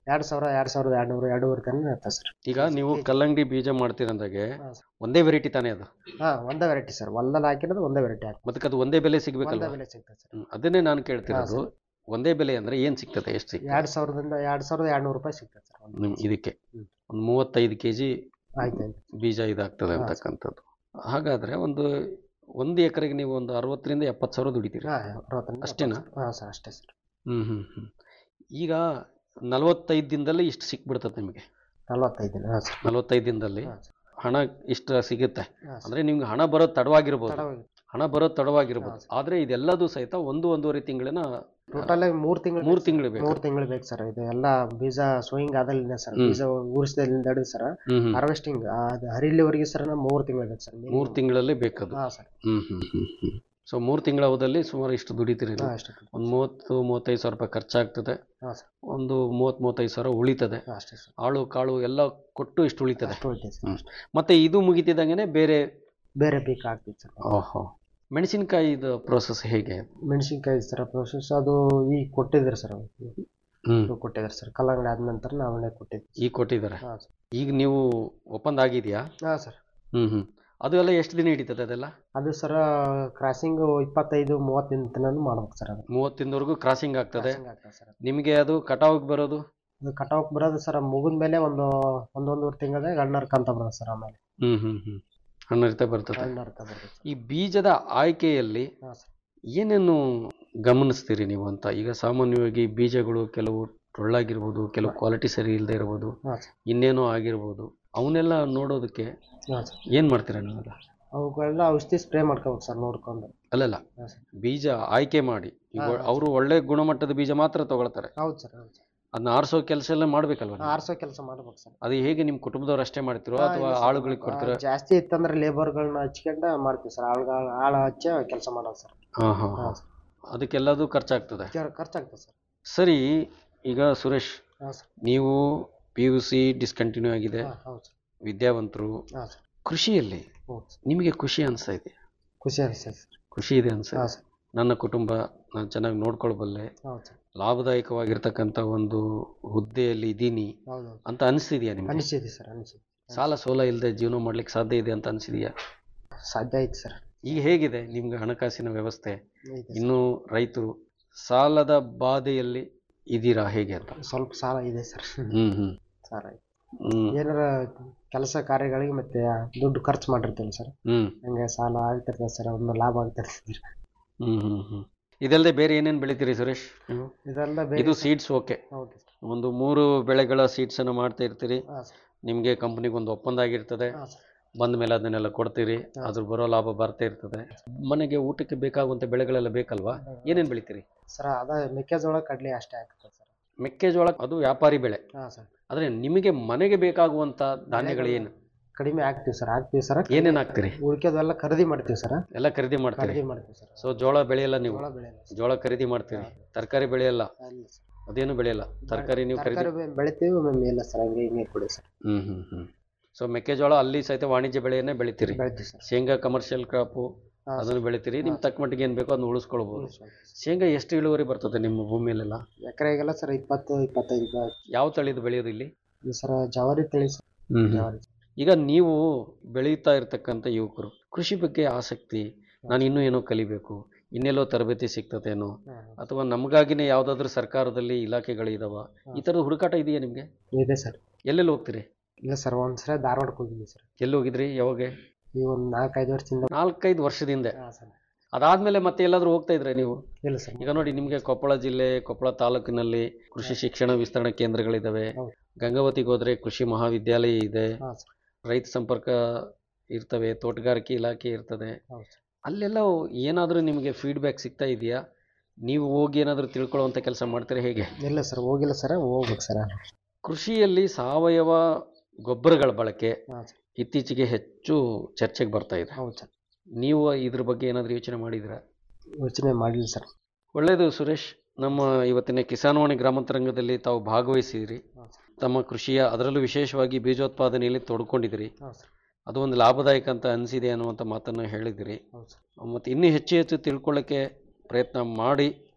ಎರಡು ಸಾವಿರ ಎರಡು ಸಾವಿರದ ಎರಡು ನೂರು ಎರಡೂವರೆ ತನಕ ಇರ್ತದೆ ಸರ್ ಈಗ ನೀವು ಕಲ್ಲಂಗಡಿ ಬೀಜ ಮಾಡ್ತೀರಂದಾಗೆ ಹಾಂ ಸರ್ ಒಂದೇ ವೆರೈಟಿ ತಾನೇ ಅದು ಹಾಂ ಒಂದೇ ವೆರೈಟಿ ಸರ್ ಹೊಲ್ದಲ್ಲಿ ಹಾಕಿರೋದು ಒಂದೇ ವೆರೈಟಿ ಹಾಕಿ ಮತ್ತೆ ಅದು ಒಂದೇ ಬೆಲೆ ಒಂದೇ ಸಿಗ್ಬೇಕಲ್ವಾ ಬೆಲೆ ಸಿಗ್ತದೆ ಸರ್ ಹ್ಮ್. ಅದನ್ನೇ ನಾನು ಕೇಳ್ತಿರೋದು ಒಂದೇ ಬೆಲೆ ಅಂದ್ರೆ ಏನ್ ಸಿಗ್ತದೆ ಎಷ್ಟು ಸಿಗ್ತದೆ ಎರಡು ಸಾವಿರದಿಂದ ಎರಡು ಸಾವಿರದ ಎರಡು ನೂರು ರೂಪಾಯಿ ಸಿಗ್ತದೆ ಸರ್ ಒಂದು ನಿಮ್ ಇದಕ್ಕೆ ಹ್ಮ್. ಒಂದು ಮೂವತ್ತೈದು ಕೆ ಜಿ ಆಯ್ತು ಆಯ್ತು ಬೀಜ ಇದಾಗ್ತದೆ ಹಾ, ಅಂತಕ್ಕಂಥದ್ದು ಹಾಗಾದ್ರೆ ಒಂದು ಒಂದು ಎಕರೆಗೆ ನೀವು ಒಂದು ಅರವತ್ತರಿಂದ ಎಪ್ಪತ್ತು ಸಾವಿರ ದುಡಿತೀರಿ ಹಾಂ ಅರವತ್ತರಿಂದ ಅಷ್ಟೇನಾ? ಹಾಂ ಸರ್ ಅಷ್ಟೇ ಸರ್ ಹ್ಮ್ ಹ್ಮ್ ಹ್ಮ್ ಈಗ ನಲವತ್ತೈದು ದಿನದಲ್ಲಿ ಇಷ್ಟು ಸಿಕ್ಬಿಡ್ತದೆ ನಿಮಗೆ ನಲ್ವತ್ತೈದು ದಿನ ಹಾಂ ಸರ್ ನಲವತ್ತೈದು ದಿನದಲ್ಲಿ ಹಾಂ ಸರ್ ಹಣ ಇಷ್ಟ ಸಿಗುತ್ತೆ ಹಾಂ ಸರ್ ಅಂದ್ರೆ ನಿಮ್ಗೆ ಹಣ ಬರೋದು ತಡವಾಗಿರ್ಬೋದು ತಡವಾಗಿ ಹಣ ಬರೋದು ತಡವಾಗಿರ್ಬೋದು ಹಾ, ಆದ್ರೆ ಇದೆಲ್ಲದೂ ಸಹಿತ ಒಂದು ಒಂದೂವರೆ ತಿಂಗಳಿನ ಟೋಟಲ್ ಮೂರು ತಿಂಗಳು ಮೂರು ತಿಂಗಳು ಬೇಕು ಮೂರು ತಿಂಗಳು ಬೇಕು ಸರ್ ಇದು ಎಲ್ಲ ಬೀಜ ಸೋಯಿಂಗ್ ಆದಲ್ಲಿಂದ ಸರ್ ಹ್ಮ್. ಬೀಜ ಊರಿಸಿದಲ್ಲಿಂದ ಹಿಡಿದು ಸರ್ ಹ್ಮ್ ಹ್ಮ್ ಹಾರ್ವೆಸ್ಟಿಂಗ್ ಅದು ಹರಿಲಿವರೆಗೆ ಸರ್ ಮೂರು ತಿಂಗಳು ಬೇಕು ಸರ್ ಮೂರು ತಿಂಗಳಲ್ಲೇ ಬೇಕದು ಹಾಂ ಸರ್ ಹ್ಮ್ ಹ್ಮ್ ಹ್ಮ್ ಹ್ಮ್ ಸೊ ಮೂರು ತಿಂಗಳ ಅವಧಿಯಲ್ಲಿ ಸುಮಾರು ಇಷ್ಟು ದುಡಿತೀರಿ ನೀವು. ಹಾಂ ಅಷ್ಟೇ ಒಂದು ಮೂವತ್ತು ಮೂವತ್ತೈದು ಸಾವಿರ ರೂಪಾಯಿ ಖರ್ಚಾಗ್ತದೆ ಹಾಂ ಸರ್ ಒಂದು ಮೂವತ್ತು ಮೂವತ್ತೈದು ಸಾವಿರ ಉಳಿತದೆ ಹಾಂ ಅಷ್ಟೇ ಸರ್ ಆಳು ಕಾಳು ಎಲ್ಲ ಕೊಟ್ಟು ಇಷ್ಟು ಉಳಿತದೆ ಅಷ್ಟು ಉಳಿತೈತೆ ಸರ್ ಹ್ಮ್. ಮತ್ತೆ ಇದು ಮುಗಿತಿದ್ದಂಗೆನೆ ಬೇರೆ ಬೇರೆ ಪೀಕ್ ಆಗ್ತೈತೆ ಸರ್ ಓಹೋ ಮೆಣಸಿನಕಾಯಿದು ಪ್ರೋಸೆಸ್ ಹೇಗೆ ಮೆಣಸಿನ್ಕಾಯಿ ಸರ್ ಪ್ರೊಸೆಸ್ ಅದು ಈಗ ಕೊಟ್ಟಿದ್ದಾರೆ ಸರ್ ಹ್ಮ್ ಕೊಟ್ಟಿದ್ದಾರೆ ಸರ್ ಕಲ್ಲಂಗಡಿ ಆದ ನಂತರ ನಾವೇ ಕೊಟ್ಟಿದ್ವಿ ಈಗ ಕೊಟ್ಟಿದ್ದಾರೆ ಹಾಂ ಸರ್ ಈಗ ನೀವು ಒಪ್ಪಂದ ಆಗಿದೆಯಾ ಹಾಂ ಸರ್ ಹ್ಮ್ ಹ್ಮ್ ಅದು ಎಲ್ಲ ಎಷ್ಟು ದಿನ ಹಿಡಿತದೆ ಅದೆಲ್ಲ ಅದು ಸರ್ ಕ್ರಾಸಿಂಗ್ ಇಪ್ಪತ್ತೈದು ಮೂವತ್ತು ದಿನ ತನಕ ಮಾಡ್ಬೇಕು ಸರ್ ಅದು ಮೂವತ್ತಿನವರೆಗೂ ಕ್ರಾಸಿಂಗ್ ಆಗ್ತದೆ Crossing ಆಗ್ತದೆ ಸರ್ ನಿಮಗೆ ಅದು ಕಟಾವಿಗೆ ಬರೋದು ಅದು ಕಟಾವ್ ಬರೋದು ಸರ್ ಮುಗಿದ ಮೇಲೆ ಒಂದು ಒಂದೊಂದೂವರೆ ತಿಂಗಳದಾಗ ಹಣ್ಣು ಹರ್ಕಂತ ಬರೋದು ಸರ್ ಆಮೇಲೆ ಹ್ಮ್ ಹ್ಮ್ ಹ್ಮ್ ಹಣ್ಣರಿತ ಬರ್ತದೆ ಹಣ್ಣು ಹರ್ಕ ಬರೋದು ಈ ಬೀಜದ ಆಯ್ಕೆಯಲ್ಲಿ ಹಾಂ ಸರ್ ಏನೇನು ಗಮನಿಸ್ತೀರಿ ನೀವು ಅಂತ ಈಗ ಸಾಮಾನ್ಯವಾಗಿ ಬೀಜಗಳು ಕೆಲವು ಟೊಳ್ಳಾಗಿರ್ಬೋದು ಕೆಲವು ಕ್ವಾಲಿಟಿ ಸರಿ ಇಲ್ಲದೆ ಇರ್ಬೋದು ಹಾಂ ಸರ್ ಇನ್ನೇನೋ ಆಗಿರ್ಬೋದು ಅವನ್ನೆಲ್ಲ ನೋಡೋದಕ್ಕೆ ಹಾಂ ಸರ್ ಏನು ಮಾಡ್ತೀರಾ ನೀವೆಲ್ಲ ಅವುಗಳೆಲ್ಲ ಔಷಧಿ ಸ್ಪ್ರೇ ಮಾಡ್ಕೋಬೇಕು ಸರ್ ನೋಡ್ಕೊಂಡು ಅಲ್ಲಲ್ಲ ಹಾಂ ಸರ್ ಬೀಜ ಆಯ್ಕೆ ಮಾಡಿ ಈಗ ಹಾ, ಹಾ. ಅವರು ಒಳ್ಳೆ ಗುಣಮಟ್ಟದ ಬೀಜ ಮಾತ್ರ ತಗೊಳ್ತಾರೆ ಹೌದು ಸರ್ ಹೌದು ಸರ್ ಅದನ್ನ ಆರಿಸೋ ಕೆಲಸ ಎಲ್ಲ ಮಾಡ್ಬೇಕಲ್ವ ನೀವು? ಆರಿಸೋ ಕೆಲಸ ಮಾಡ್ಬೇಕು ಸರ್ ಅದು ಹೇಗೆ ನಿಮ್ಮ ಕುಟುಂಬದವ್ರು ಅಷ್ಟೇ ಮಾಡ್ತಿರೋ ಹಾ, ಅಥವಾ ಇಲ್ಲ ಸರ್. ಆಳುಗಳಿಗೆ ಕೊಡ್ತೀರೋ ಆ, ಜಾಸ್ತಿ ಇತ್ತಂದ್ರೆ ಲೇಬರ್ಗಳನ್ನ ಹಚ್ಕೊಂಡು ಮಾಡ್ತೀವಿ ಸರ್ ಆಳುಗಳ ಆಳ ಹಚ್ಚ ಕೆಲಸ ಮಾಡೋದು ಸರ್ ಹಾಂ ಹಾಂ ಹಾಂ ಹಾಂ ಅದಕ್ಕೆಲ್ಲದು ಖರ್ಚಾಗ್ತದೆ ಸರ್ ಖರ್ಚಾಗ್ತದೆ ಸರ್ ಸರಿ ಈಗ ಸುರೇಶ್ ಹಾಂ ಸರ್ ನೀವು ಪಿ ಯು ಸಿ ಡಿಸ್ಕಂಟಿನ್ಯೂ ಆಗಿದೆ ಹಾಂ ಹೌದು ಸರ್ ವಿದ್ಯಾವಂತರು ಹಾಂ ಸರ್ ಕೃಷಿಯಲ್ಲಿ ಹೌದು ಸರ್ ನಿಮಗೆ ಖುಷಿ ಅನಿಸ್ತಾ ಇದೆ ಖುಷಿ ಅನಿಸ್ತದೆ ಸರ್ ಖುಷಿ ಇದೆ ಅನ್ಸುತ್ತೆ ಹಾಂ ಸರ್ ನನ್ನ ಕುಟುಂಬ ನಾನು ಚೆನ್ನಾಗಿ ನೋಡ್ಕೊಳ್ಬಲ್ಲೆ ಹೌದು ಸರ್ ಲಾಭದಾಯಕವಾಗಿರ್ತಕ್ಕಂಥ ಒಂದು ಹುದ್ದೆಯಲ್ಲಿ ಇದ್ದೀನಿ ಹೌದು ಅಂತ ಅನಿಸ್ತಿದ್ಯಾ ನಿಮಗೆ ಅನಿಸಿದೆ ಸರ್ ಅನಿಸಿದೆ ಸಾಲ ಸೋಲ ಇಲ್ಲದೆ ಜೀವನ ಮಾಡ್ಲಿಕ್ಕೆ ಸಾಧ್ಯ ಇದೆ ಅಂತ ಅನಿಸಿದೆಯಾ ಸಾಧ್ಯ ಐತೆ ಸರ್ ಈಗ ಹೇಗಿದೆ ನಿಮ್ಗೆ ಹಣಕಾಸಿನ ವ್ಯವಸ್ಥೆ ಐತೆ ಸರ್. ಇನ್ನು ರೈತರು ಸಾಲದ ಬಾಧೆಯಲ್ಲಿ ಇದ್ದೀರಾ ಹೇಗೆ ಅಂತ ಸ್ವಲ್ಪ ಸಾಲ ಇದೆ ಸರ್ ಹ್ಮ್ ಹ್ಮ್ ಸರ್ ಹ್ಮ್ ಏನಾರ ಕೆಲಸ ಕಾರ್ಯಗಳಿಗೆ ಮತ್ತೆ ದುಡ್ಡು ಖರ್ಚು ಮಾಡಿರ್ತೀವಿ ಸರ್ ಹ್ಮ್ ಹಂಗೆ ಸಾಲ ಆಗ್ತಿರ್ತದೆ ಸರ್ ಒಂದು ಲಾಭ ಆಗ್ತಿರ್ತದೆ ಹ್ಮ್ ಹ್ಮ್ ಹ್ಮ್ ಇದಲ್ಲದೆ ಬೇರೆ ಏನೇನು ಬೆಳಿತೀರಿ ಸುರೇಶ್ ನೀವು ಇದೆಲ್ಲ ಇದು ಬೇರೆ ಸೀಡ್ಸ್ ಓಕೆ ಹೌದು ಸರ್ ಒಂದು ಮೂರು ಬೆಳೆಗಳ ಸೀಡ್ಸ್ ಅನ್ನು ಮಾಡ್ತಾ ಇರ್ತೀರಿ ಹಾಂ ಸರ್ ನಿಮಗೆ ಕಂಪ್ನಿಗೆ ಒಂದು ಒಪ್ಪಂದ ಆಗಿರ್ತದೆ ಹಾಂ ಸರ್ ಬಂದ ಮೇಲೆ ಅದನ್ನೆಲ್ಲ ಕೊಡ್ತೀರಿ ಹಾ. ಅದ್ರ ಬರೋ ಲಾಭ ಬರ್ತಾ ಇರ್ತದೆ ಮನೆಗೆ ಊಟಕ್ಕೆ ಬೇಕಾಗುವಂತ ಬೆಳೆಗಳೆಲ್ಲ ಬೇಕಲ್ವಾ ಏನೇನು ಬೆಳಿತೀರಿ ಸರ್ ಅದ ಮೆಕ್ಕೆಜೋಳ ಕಡ್ಲೆ ಅಷ್ಟೇ ಆಗ್ತದೆ ಸರ್ ಮೆಕ್ಕೆಜೋಳ ಅದು ವ್ಯಾಪಾರಿ ಬೆಳೆ ಹಾಂ ಸರ್ ಆದ್ರೆ ನಿಮಗೆ ಮನೆಗೆ ಬೇಕಾಗುವಂತ ಧಾನ್ಯಗಳು ಏನು ಕಡಿಮೆ ಆಗ್ತೀವಿ ಸರ್ ಆಗ್ತೀವಿ ಸರ್ ಏನೇನು ಹಾಕ್ತೀರಿ ಉಳ್ಕೆದೆಲ್ಲ ಖರೀದಿ ಮಾಡ್ತೀವಿ ಸರ್ ಎಲ್ಲ ಖರೀದಿ ಮಾಡ್ತೀರಿ ಖರೀದಿ ಮಾಡ್ತೀವಿ ಸರ್ ಸೊ ಜೋಳ ಬೆಳೆಯಲ್ಲ ನೀವು ಜೋಳ ಬೆಳೆಯಲ್ಲ ಸರ್. ಜೋಳ ಖರೀದಿ ಮಾಡ್ತೀರಿ ತರಕಾರಿ ಬೆಳೆಯಲ್ಲ ಇಲ್ಲ ಸರ್. ಅದೇನು ಬೆಳೆಯಲ್ಲ ತರಕಾರಿ ನೀವು ಖರೀದಿ ತರಕಾರಿ ಬೆ- ಬೆಳಿತೀವಿ ಒಮ್ಮೊಮ್ಮೆ ಇಲ್ಲ ಸರ್ ಹಂಗೆ ಹಿಂಗೆ ಕೊಡಿ ಸರ್ ಹ್ಮ್ ಹ್ಮ್ ಹ್ಮ್ ಸೊ ಮೆಕ್ಕೆಜೋಳ ಅಲ್ಲಿ ಸಹಿತ ವಾಣಿಜ್ಯ ಬೆಳೆಯನ್ನೇ ಬೆಳಿತೀರಿ ಬೆಳಿತೀವಿ ಸರ್ ಶೇಂಗಾ ಕಮರ್ಷಿಯಲ್ ಕ್ರಾಪು ಹಾಂ ಅದನ್ನು ಬೆಳಿತೀರಿ ನಿಮ್ ತಕ್ಕ ಮಟ್ಟಿಗೆ ಏನ್ ಬೇಕೋ ಅದನ್ನ ಉಳಿಸ್ಕೊಳ್ಬಹುದು ಸರ್ ಶೇಂಗಾ ಎಷ್ಟು ಇಳುವರಿ ಬರ್ತದೆ ನಿಮ್ಮ ಭೂಮಿಯಲ್ಲೆಲ್ಲ ಎಕರೆಗೆಲ್ಲ ಸರ್ ಇಪ್ಪತ್ತು ಇಪ್ಪತ್ತೈದು ರೂಪಾಯಿ ಯಾವ ತಳಿದು ಬೆಳೆಯೋದು ಇಲ್ಲಿ ಇದು ಸರ್ ಜವಾರಿ ತಳಿ ಸರ್ ಜವಾರಿ ಈಗ ನೀವು ಬೆಳೀತಾ ಇರ್ತಕ್ಕಂಥ ಯುವಕರು ಕೃಷಿ ಬಗ್ಗೆ ಆಸಕ್ತಿ ನಾನು ಇನ್ನೂ ಏನೋ ಕಲಿಬೇಕು ಇನ್ನೆಲ್ಲೋ ತರಬೇತಿ ಸಿಗ್ತದೇನೋ ಹಾಂ, ಅಥವಾ ನಮಗಾಗಿನೇ ಯಾವುದಾದ್ರೂ ಸರ್ಕಾರದಲ್ಲಿ ಇಲಾಖೆಗಳಿದಾವ ಈ ಥರದ ಹುಡುಕಾಟ ಇದೆಯಾ ನಿಮಗೆ ಇದೆ ಸರ್ ಎಲ್ಲೆಲ್ಲಿ ಹೋಗ್ತೀರಿ ಇಲ್ಲ ಸರ್ ಒಂದ್ಸಲ ಧಾರವಾಡಕ್ಕೆ ಹೋಗಿದ್ವಿ ಸರ್ ಎಲ್ಲಿ ಹೋಗಿದ್ರಿ ಯಾವಾಗ ಈ ಒಂದು ನಾಲ್ಕೈದು ವರ್ಷದಿಂದ ನಾಲ್ಕೈದು ವರ್ಷದಿಂದ ಹಾಂ ಸರ್ ಅದಾದ್ಮೇಲೆ ಮತ್ತೆ ಎಲ್ಲಾದ್ರೂ ಹೋಗ್ತಾ ಇದ್ರೆ ನೀವು ಇಲ್ಲ ಸರ್ ಈಗ ನೋಡಿ ನಿಮಗೆ ಕೊಪ್ಪಳ ಜಿಲ್ಲೆ ಕೊಪ್ಪಳ ತಾಲೂಕಿನಲ್ಲಿ ಕೃಷಿ ಶಿಕ್ಷಣ ವಿಸ್ತರಣಾ ಕೇಂದ್ರಗಳಿದಾವೆ ಹೌದು. ಗಂಗಾವತಿಗೆ ಹೋದ್ರೆ ಕೃಷಿ ಮಹಾವಿದ್ಯಾಲಯ ಇದೆ ಹಾಂ ಸರ್ ರೈತ ಸಂಪರ್ಕ ಇರ್ತವೆ ತೋಟಗಾರಿಕೆ ಇಲಾಖೆ ಇರ್ತದೆ ಹೌದು ಸರ್ ಅಲ್ಲೆಲ್ಲ ಏನಾದರೂ ನಿಮಗೆ ಫೀಡ್ಬ್ಯಾಕ್ ಸಿಗ್ತಾ ಇದೆಯಾ ನೀವು ಹೋಗಿ ಏನಾದರೂ ತಿಳ್ಕೊಳ್ಳುವಂಥ ಕೆಲಸ ಮಾಡ್ತೀರಾ ಹೇಗೆ ಇಲ್ಲ ಸರ್ ಹೋಗಿಲ್ಲ ಸರ್ ಹೋಗ್ಬೇಕು ಸರ್ ಕೃಷಿಯಲ್ಲಿ ಸಾವಯವ ಗೊಬ್ಬರಗಳ ಬಳಕೆ ಹಾಂ ಸರ್ ಇತ್ತೀಚೆಗೆ ಹೆಚ್ಚು ಚರ್ಚೆಗೆ ಬರ್ತಾ ಇದೆ ಹೌದು ಸರ್ ನೀವು ಇದ್ರ ಬಗ್ಗೆ ಏನಾದರೂ ಯೋಚನೆ ಮಾಡಿದ್ದೀರಾ ಯೋಚನೆ ಮಾಡಿಲ್ಲ ಸರ್ ಒಳ್ಳೆಯದು ಸುರೇಶ್ ನಮ್ಮ ಇವತ್ತಿನ ಕಿಸಾನ್ವಾಣಿ ಗ್ರಾಮಾಂತರಂಗದಲ್ಲಿ ತಾವು ಭಾಗವಹಿಸಿದಿರಿ ಹಾಂ ಸರ್ ತಮ್ಮ ಕೃಷಿಯ ಅದರಲ್ಲೂ ವಿಶೇಷವಾಗಿ ಬೀಜೋತ್ಪಾದನೆಯಲ್ಲಿ ತೊಡ್ಕೊಂಡಿದ್ದೀರಿ ಹಾಂ ಸರ್ ಅದು ಒಂದು ಲಾಭದಾಯಕ ಅಂತ ಅನಿಸಿದೆ ಅನ್ನುವಂಥ ಮಾತನ್ನು ಹೇಳಿದಿರಿ ಹೌದು ಸರ್ ಮತ್ತು ಇನ್ನೂ ಹೆಚ್ಚು ಹೆಚ್ಚು ತಿಳ್ಕೊಳ್ಳೋಕ್ಕೆ ಪ್ರಯತ್ನ ಮಾಡಿ ಹಾಂ ಸರ್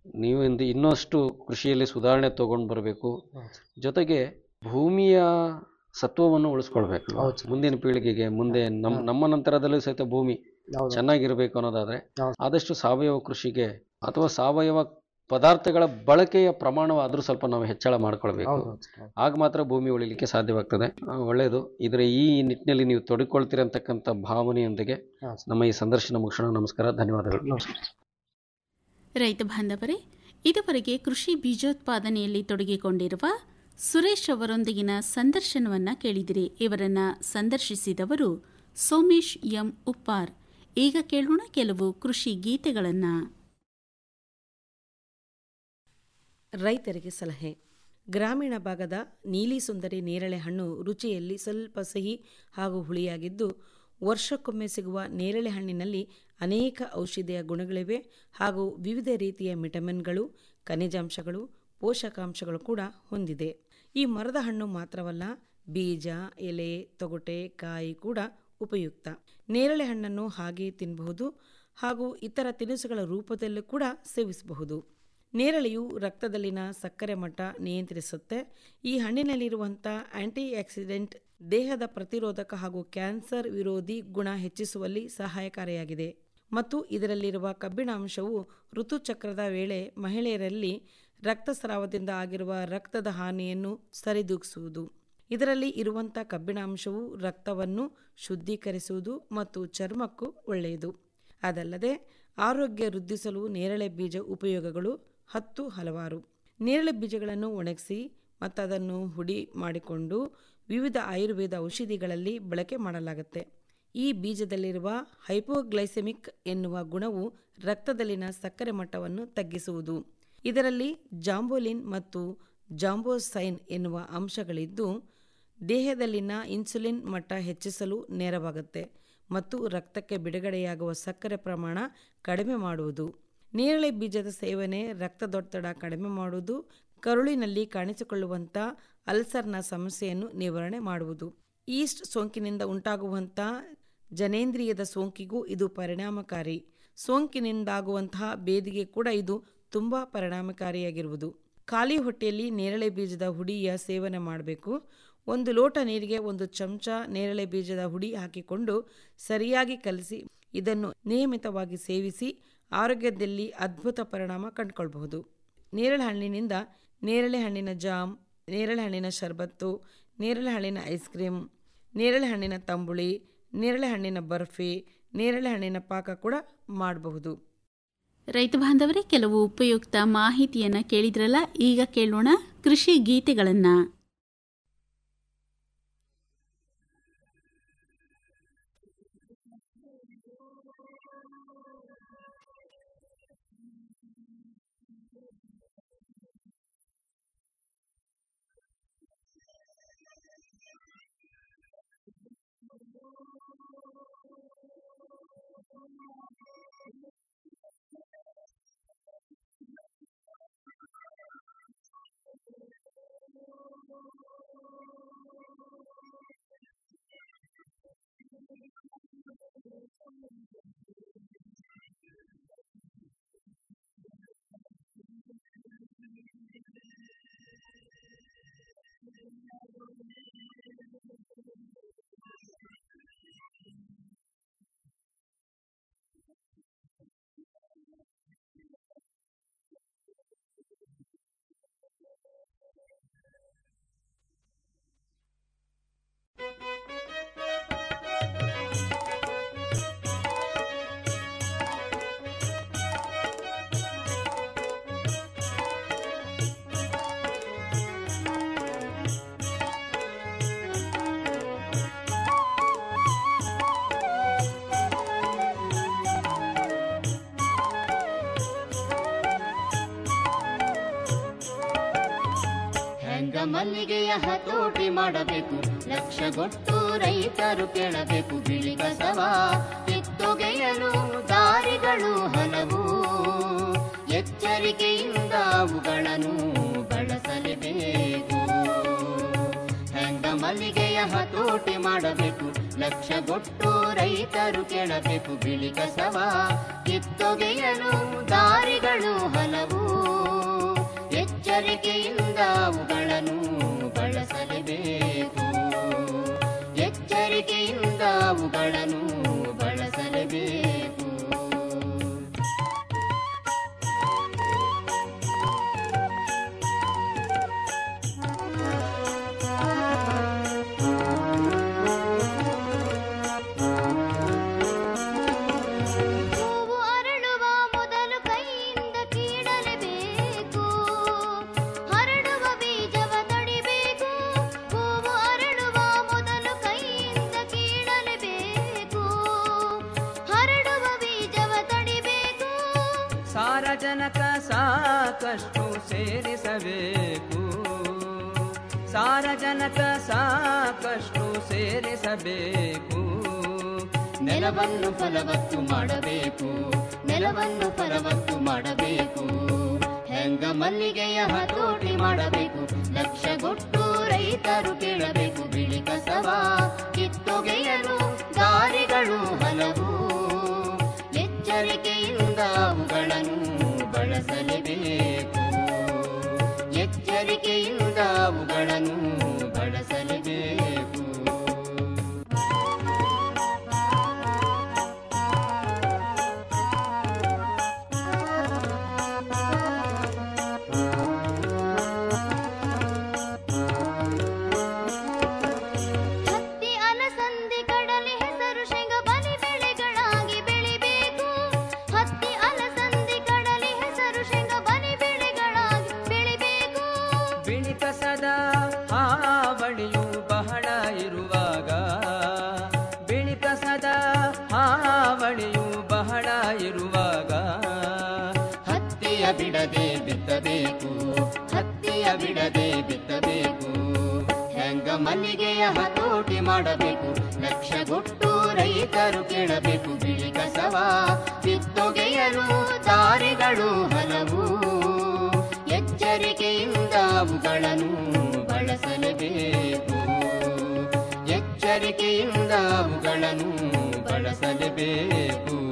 ನೀವು ಇಂದು ಇನ್ನಷ್ಟು ಕೃಷಿಯಲ್ಲಿ ಸುಧಾರಣೆ ತಗೊಂಡು ಬರಬೇಕು ಹೌದು ಸರ್. ಜೊತೆಗೆ ಭೂಮಿಯ ಸತ್ವವನ್ನು ಉಳಿಸ್ಕೊಳ್ಬೇಕು ಹೌದು ಸರ್. ಮುಂದಿನ ಪೀಳಿಗೆಗೆ ಮುಂದೆ ನಮ್ಮ ಹಾ. ನಮ್ಮ ನಂತರದಲ್ಲೂ ಸಹಿತ ಭೂಮಿ ಹೌದು ಚೆನ್ನಾಗಿರ್ಬೇಕು ಅನ್ನೋದಾದ್ರೆ ಹೌದು. ಆದಷ್ಟು ಸಾವಯವ ಕೃಷಿಗೆ ಅಥವಾ ಸಾವಯವ ಪದಾರ್ಥಗಳ ಬಳಕೆಯ ಪ್ರಮಾಣವಾದ್ರೂ ಸ್ವಲ್ಪ ನಾವು ಹೆಚ್ಚಳ ಮಾಡ್ಕೊಳ್ಬೇಕು ಹೌದು ಹೌದು ಸರ್. ಹೌದು. ಆಗ ಮಾತ್ರ ಭೂಮಿ ಉಳಿಲಿಕ್ಕೆ ಸಾಧ್ಯವಾಗ್ತದೆ ಆ, ಒಳ್ಳೆಯದು ಇದರ ಈ ನಿಟ್ಟಿನಲ್ಲಿ ನೀವು ತೊಡಗಿಕೊಳ್ತೀರಂತಕ್ಕಂಥ ಭಾವನೆಯೊಂದಿಗೆ ಹಾ ಸರ್. ನಮ್ಮ ಈ ಸಂದರ್ಶನ ಮುಗಿಸೋಣ ನಮಸ್ಕಾರ ಧನ್ಯವಾದಗಳು ನಮಸ್ಕಾರ ರೈತ ಬಾಂಧವರೇ ಇದುವರೆಗೆ ಕೃಷಿ ಬೀಜೋತ್ಪಾದನೆಯಲ್ಲಿ ತೊಡಗಿಕೊಂಡಿರುವ ಸುರೇಶ್ ಅವರೊಂದಿಗಿನ ಸಂದರ್ಶನವನ್ನ ಕೇಳಿದಿರಿ ಇವರನ್ನ ಸಂದರ್ಶಿಸಿದವರು ಸೋಮೇಶ್ ಎಂ ಉಪ್ಪಾರ್ ಈಗ ಕೇಳೋಣ ಕೆಲವು ಕೃಷಿ ಗೀತೆಗಳನ್ನ ರೈತರಿಗೆ ಸಲಹೆ ಗ್ರಾಮೀಣ ಭಾಗದ ನೀಲಿ ಸುಂದರಿ ನೇರಳೆ ಹಣ್ಣು ರುಚಿಯಲ್ಲಿ ಸ್ವಲ್ಪ ಸಿಹಿ ಹಾಗೂ ಹುಳಿಯಾಗಿದ್ದು ವರ್ಷಕ್ಕೊಮ್ಮೆ ಸಿಗುವ ನೇರಳೆ ಹಣ್ಣಿನಲ್ಲಿ ಅನೇಕ ಔಷಧೀಯ ಗುಣಗಳಿವೆ ಹಾಗೂ ವಿವಿಧ ರೀತಿಯ ವಿಟಮಿನ್ಗಳು ಖನಿಜಾಂಶಗಳು ಪೋಷಕಾಂಶಗಳು ಕೂಡ ಹೊಂದಿದೆ ಈ ಮರದ ಹಣ್ಣು ಮಾತ್ರವಲ್ಲ ಬೀಜ ಎಲೆ ತೊಗಟೆ ಕಾಯಿ ಕೂಡ ಉಪಯುಕ್ತ ನೇರಳೆ ಹಣ್ಣನ್ನು ಹಾಗೆಯೇ ತಿನ್ನಬಹುದು ಹಾಗೂ ಇತರ ತಿನಿಸುಗಳ ರೂಪದಲ್ಲೂ ಕೂಡ ಸೇವಿಸಬಹುದು ನೇರಳೆಯು ರಕ್ತದಲ್ಲಿನ ಸಕ್ಕರೆ ಮಟ್ಟ ನಿಯಂತ್ರಿಸುತ್ತೆ ಈ ಹಣ್ಣಿನಲ್ಲಿರುವಂಥ ಆಂಟಿ ಆಕ್ಸಿಡೆಂಟ್ ದೇಹದ ಪ್ರತಿರೋಧಕ ಹಾಗೂ ಕ್ಯಾನ್ಸರ್ ವಿರೋಧಿ ಗುಣ ಹೆಚ್ಚಿಸುವಲ್ಲಿ ಸಹಾಯಕಾರಿಯಾಗಿದೆ ಮತ್ತು ಇದರಲ್ಲಿರುವ ಕಬ್ಬಿಣಾಂಶವು ಋತುಚಕ್ರದ ವೇಳೆ ಮಹಿಳೆಯರಲ್ಲಿ ರಕ್ತಸ್ರಾವದಿಂದ ಆಗಿರುವ ರಕ್ತದ ಹಾನಿಯನ್ನು ಸರಿದೂಗಿಸುವುದು ಇದರಲ್ಲಿ ಇರುವಂಥ ಕಬ್ಬಿಣಾಂಶವು ರಕ್ತವನ್ನು ಶುದ್ಧೀಕರಿಸುವುದು ಮತ್ತು ಚರ್ಮಕ್ಕೂ ಒಳ್ಳೆಯದು ಅದಲ್ಲದೆ ಆರೋಗ್ಯ ವೃದ್ಧಿಸಲು ನೇರಳೆ ಬೀಜ ಉಪಯೋಗಗಳು ಹತ್ತು ಹಲವಾರು ನೇರಳೆ ಬೀಜಗಳನ್ನು ಒಣಗಿಸಿ ಮತ್ತು ಅದನ್ನು ಹುಡಿ ಮಾಡಿಕೊಂಡು ವಿವಿಧ ಆಯುರ್ವೇದ ಔಷಧಿಗಳಲ್ಲಿ ಬಳಕೆ ಮಾಡಲಾಗುತ್ತೆ ಈ ಬೀಜದಲ್ಲಿರುವ ಹೈಪೋಗ್ಲೈಸೆಮಿಕ್ ಎನ್ನುವ ಗುಣವು ರಕ್ತದಲ್ಲಿನ ಸಕ್ಕರೆ ಮಟ್ಟವನ್ನು ತಗ್ಗಿಸುವುದು ಇದರಲ್ಲಿ ಜಾಂಬೋಲಿನ್ ಮತ್ತು ಜಾಂಬೋಸೈನ್ ಎನ್ನುವ ಅಂಶಗಳಿದ್ದು ದೇಹದಲ್ಲಿನ ಇನ್ಸುಲಿನ್ ಮಟ್ಟ ಹೆಚ್ಚಿಸಲು ನೆರವಾಗುತ್ತೆ ಮತ್ತು ರಕ್ತಕ್ಕೆ ಬಿಡುಗಡೆಯಾಗುವ ಸಕ್ಕರೆ ಪ್ರಮಾಣ ಕಡಿಮೆ ಮಾಡುವುದು ನೇರಳೆ ಬೀಜದ ಸೇವನೆ ರಕ್ತದೊತ್ತಡ ಕಡಿಮೆ ಮಾಡುವುದು ಕರುಳಿನಲ್ಲಿ ಕಾಣಿಸಿಕೊಳ್ಳುವಂಥ ಅಲ್ಸರ್ನ ಸಮಸ್ಯೆಯನ್ನು ನಿವಾರಣೆ ಮಾಡುವುದು ಈಸ್ಟ್ ಸೋಂಕಿನಿಂದ ಉಂಟಾಗುವಂಥ ಜನೇಂದ್ರಿಯದ ಸೋಂಕಿಗೂ ಇದು ಪರಿಣಾಮಕಾರಿ ಸೋಂಕಿನಿಂದಾಗುವಂತಹ ಬೇದಿಗೆ ಕೂಡ ಇದು ತುಂಬ ಪರಿಣಾಮಕಾರಿಯಾಗಿರುವುದು ಖಾಲಿ ಹೊಟ್ಟೆಯಲ್ಲಿ ನೇರಳೆ ಬೀಜದ ಹುಡಿಯ ಸೇವನೆ ಮಾಡಬೇಕು ಒಂದು ಲೋಟ ನೀರಿಗೆ ಒಂದು ಚಮಚ ನೇರಳೆ ಬೀಜದ ಹುಡಿ ಹಾಕಿಕೊಂಡು ಸರಿಯಾಗಿ ಕಲಸಿ ಇದನ್ನು ನಿಯಮಿತವಾಗಿ ಸೇವಿಸಿ ಆರೋಗ್ಯದಲ್ಲಿ ಅದ್ಭುತ ಪರಿಣಾಮ ಕಂಡುಕೊಳ್ಬಹುದು ನೇರಳೆ ಹಣ್ಣಿನಿಂದ ನೇರಳೆ ಹಣ್ಣಿನ ಜಾಮ್ ನೇರಳೆ ಹಣ್ಣಿನ ಶರ್ಬತ್ತು ನೇರಳೆ ಹಣ್ಣಿನ ಐಸ್ ಕ್ರೀಮ್ ನೇರಳೆ ಹಣ್ಣಿನ ತಂಬುಳಿ ನೇರಳೆ ಹಣ್ಣಿನ ಬರ್ಫಿ ನೇರಳೆ ಹಣ್ಣಿನ ಪಾಕ ಕೂಡ ಮಾಡಬಹುದು ರೈತ ಬಾಂಧವರೇ ಕೆಲವು ಉಪಯುಕ್ತ ಮಾಹಿತಿಯನ್ನ ಕೇಳಿದ್ರಲ್ಲ ಈಗ ಕೇಳೋಣ ಕೃಷಿ ಗೀತೆಗಳನ್ನ ಹೆಂಗ ಮಲ್ಲಿಗೆಯ ಹತೋಟಿ ಮಾಡಬೇಕು ಲಕ್ಷಗೊಟ್ಟು ರೈತರು ಕೇಳಬೇಕು ಬಿಳಿ ಕಸವ ಕಿತ್ತೊಗೆಯಲು ದಾರಿಗಳು ಹಲವು ಎಚ್ಚರಿಕೆಯಿಂದ ಅವುಗಳನ್ನು ಬಳಸಲೇಬೇಕು ಹೆಂಗ ಮಲ್ಲಿಗೆಯ ಹತೋಟಿ ಮಾಡಬೇಕು ಲಕ್ಷಗೊಟ್ಟು ರೈತರು ಕೇಳಬೇಕು ಬಿಳಿ ಕಸವ ಕಿತ್ತೊಗೆಯಲು ದಾರಿಗಳು ಹಲವು ಎಚ್ಚರಿಕೆಯಿಂದ ಅವುಗಳನ್ನು ಬಳಸಲೇಬೇಕು ಎಚ್ಚರಿಕೆಯಿಂದ ಅವುಗಳನ್ನು ಬಳಸಲೇಬೇಕು ಹೂವು ಅರಳುವ ಮೊದಲು ಕೈಯಿಂದ ಕೀಳಲೇಬೇಕು ಹರಡುವ ಬೀಜವ ತಡಿಬೇಕು ಹೂವು ಅರಳುವ ಮೊದಲು ಕೈಯಿಂದ ಕೀಳಲೇಬೇಕು ಹರಡುವ ಬೀಜವ ತಡಿಬೇಕು ಸಾರಜನಕ ಸಾಕಷ್ಟು ಸೇರಿಸಬೇಕು ಸಾರಜನಕ ಸಾಕಷ್ಟು ಸೇರಿಸಬೇಕು ನೆಲವನ್ನು ಫಲವತ್ತು ಮಾಡಬೇಕು ನೆಲವನ್ನು ಫಲವತ್ತು ಮಾಡಬೇಕು ಹೆಂಗ ಮಲ್ಲಿಗೆಯ ಹತೋಟಿ ಮಾಡಬೇಕು ಲಕ್ಷಗೊಟ್ಟು ರೈತರು ಕೇಳಬೇಕು ಬಿಳಿ ಕಸವ ಕಿತ್ತೊಗೆಯಲು ದಾರಿಗಳು ಹಲವು ಎಚ್ಚರಿಕೆಯಿಂದ ಅವುಗಳನ್ನು ಬಳಸಲೇಬೇಕು ಎಚ್ಚರಿಕೆಯಿಂದ ಅವುಗಳನ್ನು ಬಳಸಲೇಬೇಕು ಹತ್ತಿ ಅಲಸಂದಿ ಕಡಲೆ ಹೆಸರು ಶೇಂಗ ಬಲಿ ಬೆಳೆಗಳಾಗಿ ಬೆಳಿಬೇಕು ಹತ್ತಿ ಅಲಸಂದಿ ಕಡಲೆ ಹೆಸರು ಶೇಂಗ ಬಲಿ ಬೆಳೆಗಳಾಗಿ ಬೆಳಿಬೇಕು ಬಿಳಿ ಕಸದ ಹಾವಳಿಯು ಬಹಳ ಇರುವಾಗ ಬಿಳಿ ಕಸದ ಹಾವಳಿಯು ಬಹಳ ಇರುವಾಗ ಹತ್ತಿಯ ಬಿಡದೆ ಬಿತ್ತಬೇಕು ಹತ್ತಿಯ ಬಿಡದೆ ಬಿತ್ತಬೇಕು ಹೆಂಗ ಮಲ್ಲಿಗೆಯ ಹತೋಟಿ ಮಾಡಬೇಕು ಲಕ್ಷಗೊಟ್ಟು ರೈತರು ಕೇಳಬೇಕು ಬಿಳಿ ಕಸವ ಕಿತ್ತೊಗೆಯಲು ದಾರಿಗಳು ಹಲವು ಎಚ್ಚರಿಕೆಯಿಂದ ಅವುಗಳನ್ನು ಬಳಸಲೇಬೇಕು ಎಚ್ಚರಿಕೆಯಿಂದ ಅವುಗಳನ್ನು ಬಳಸಲೇಬೇಕು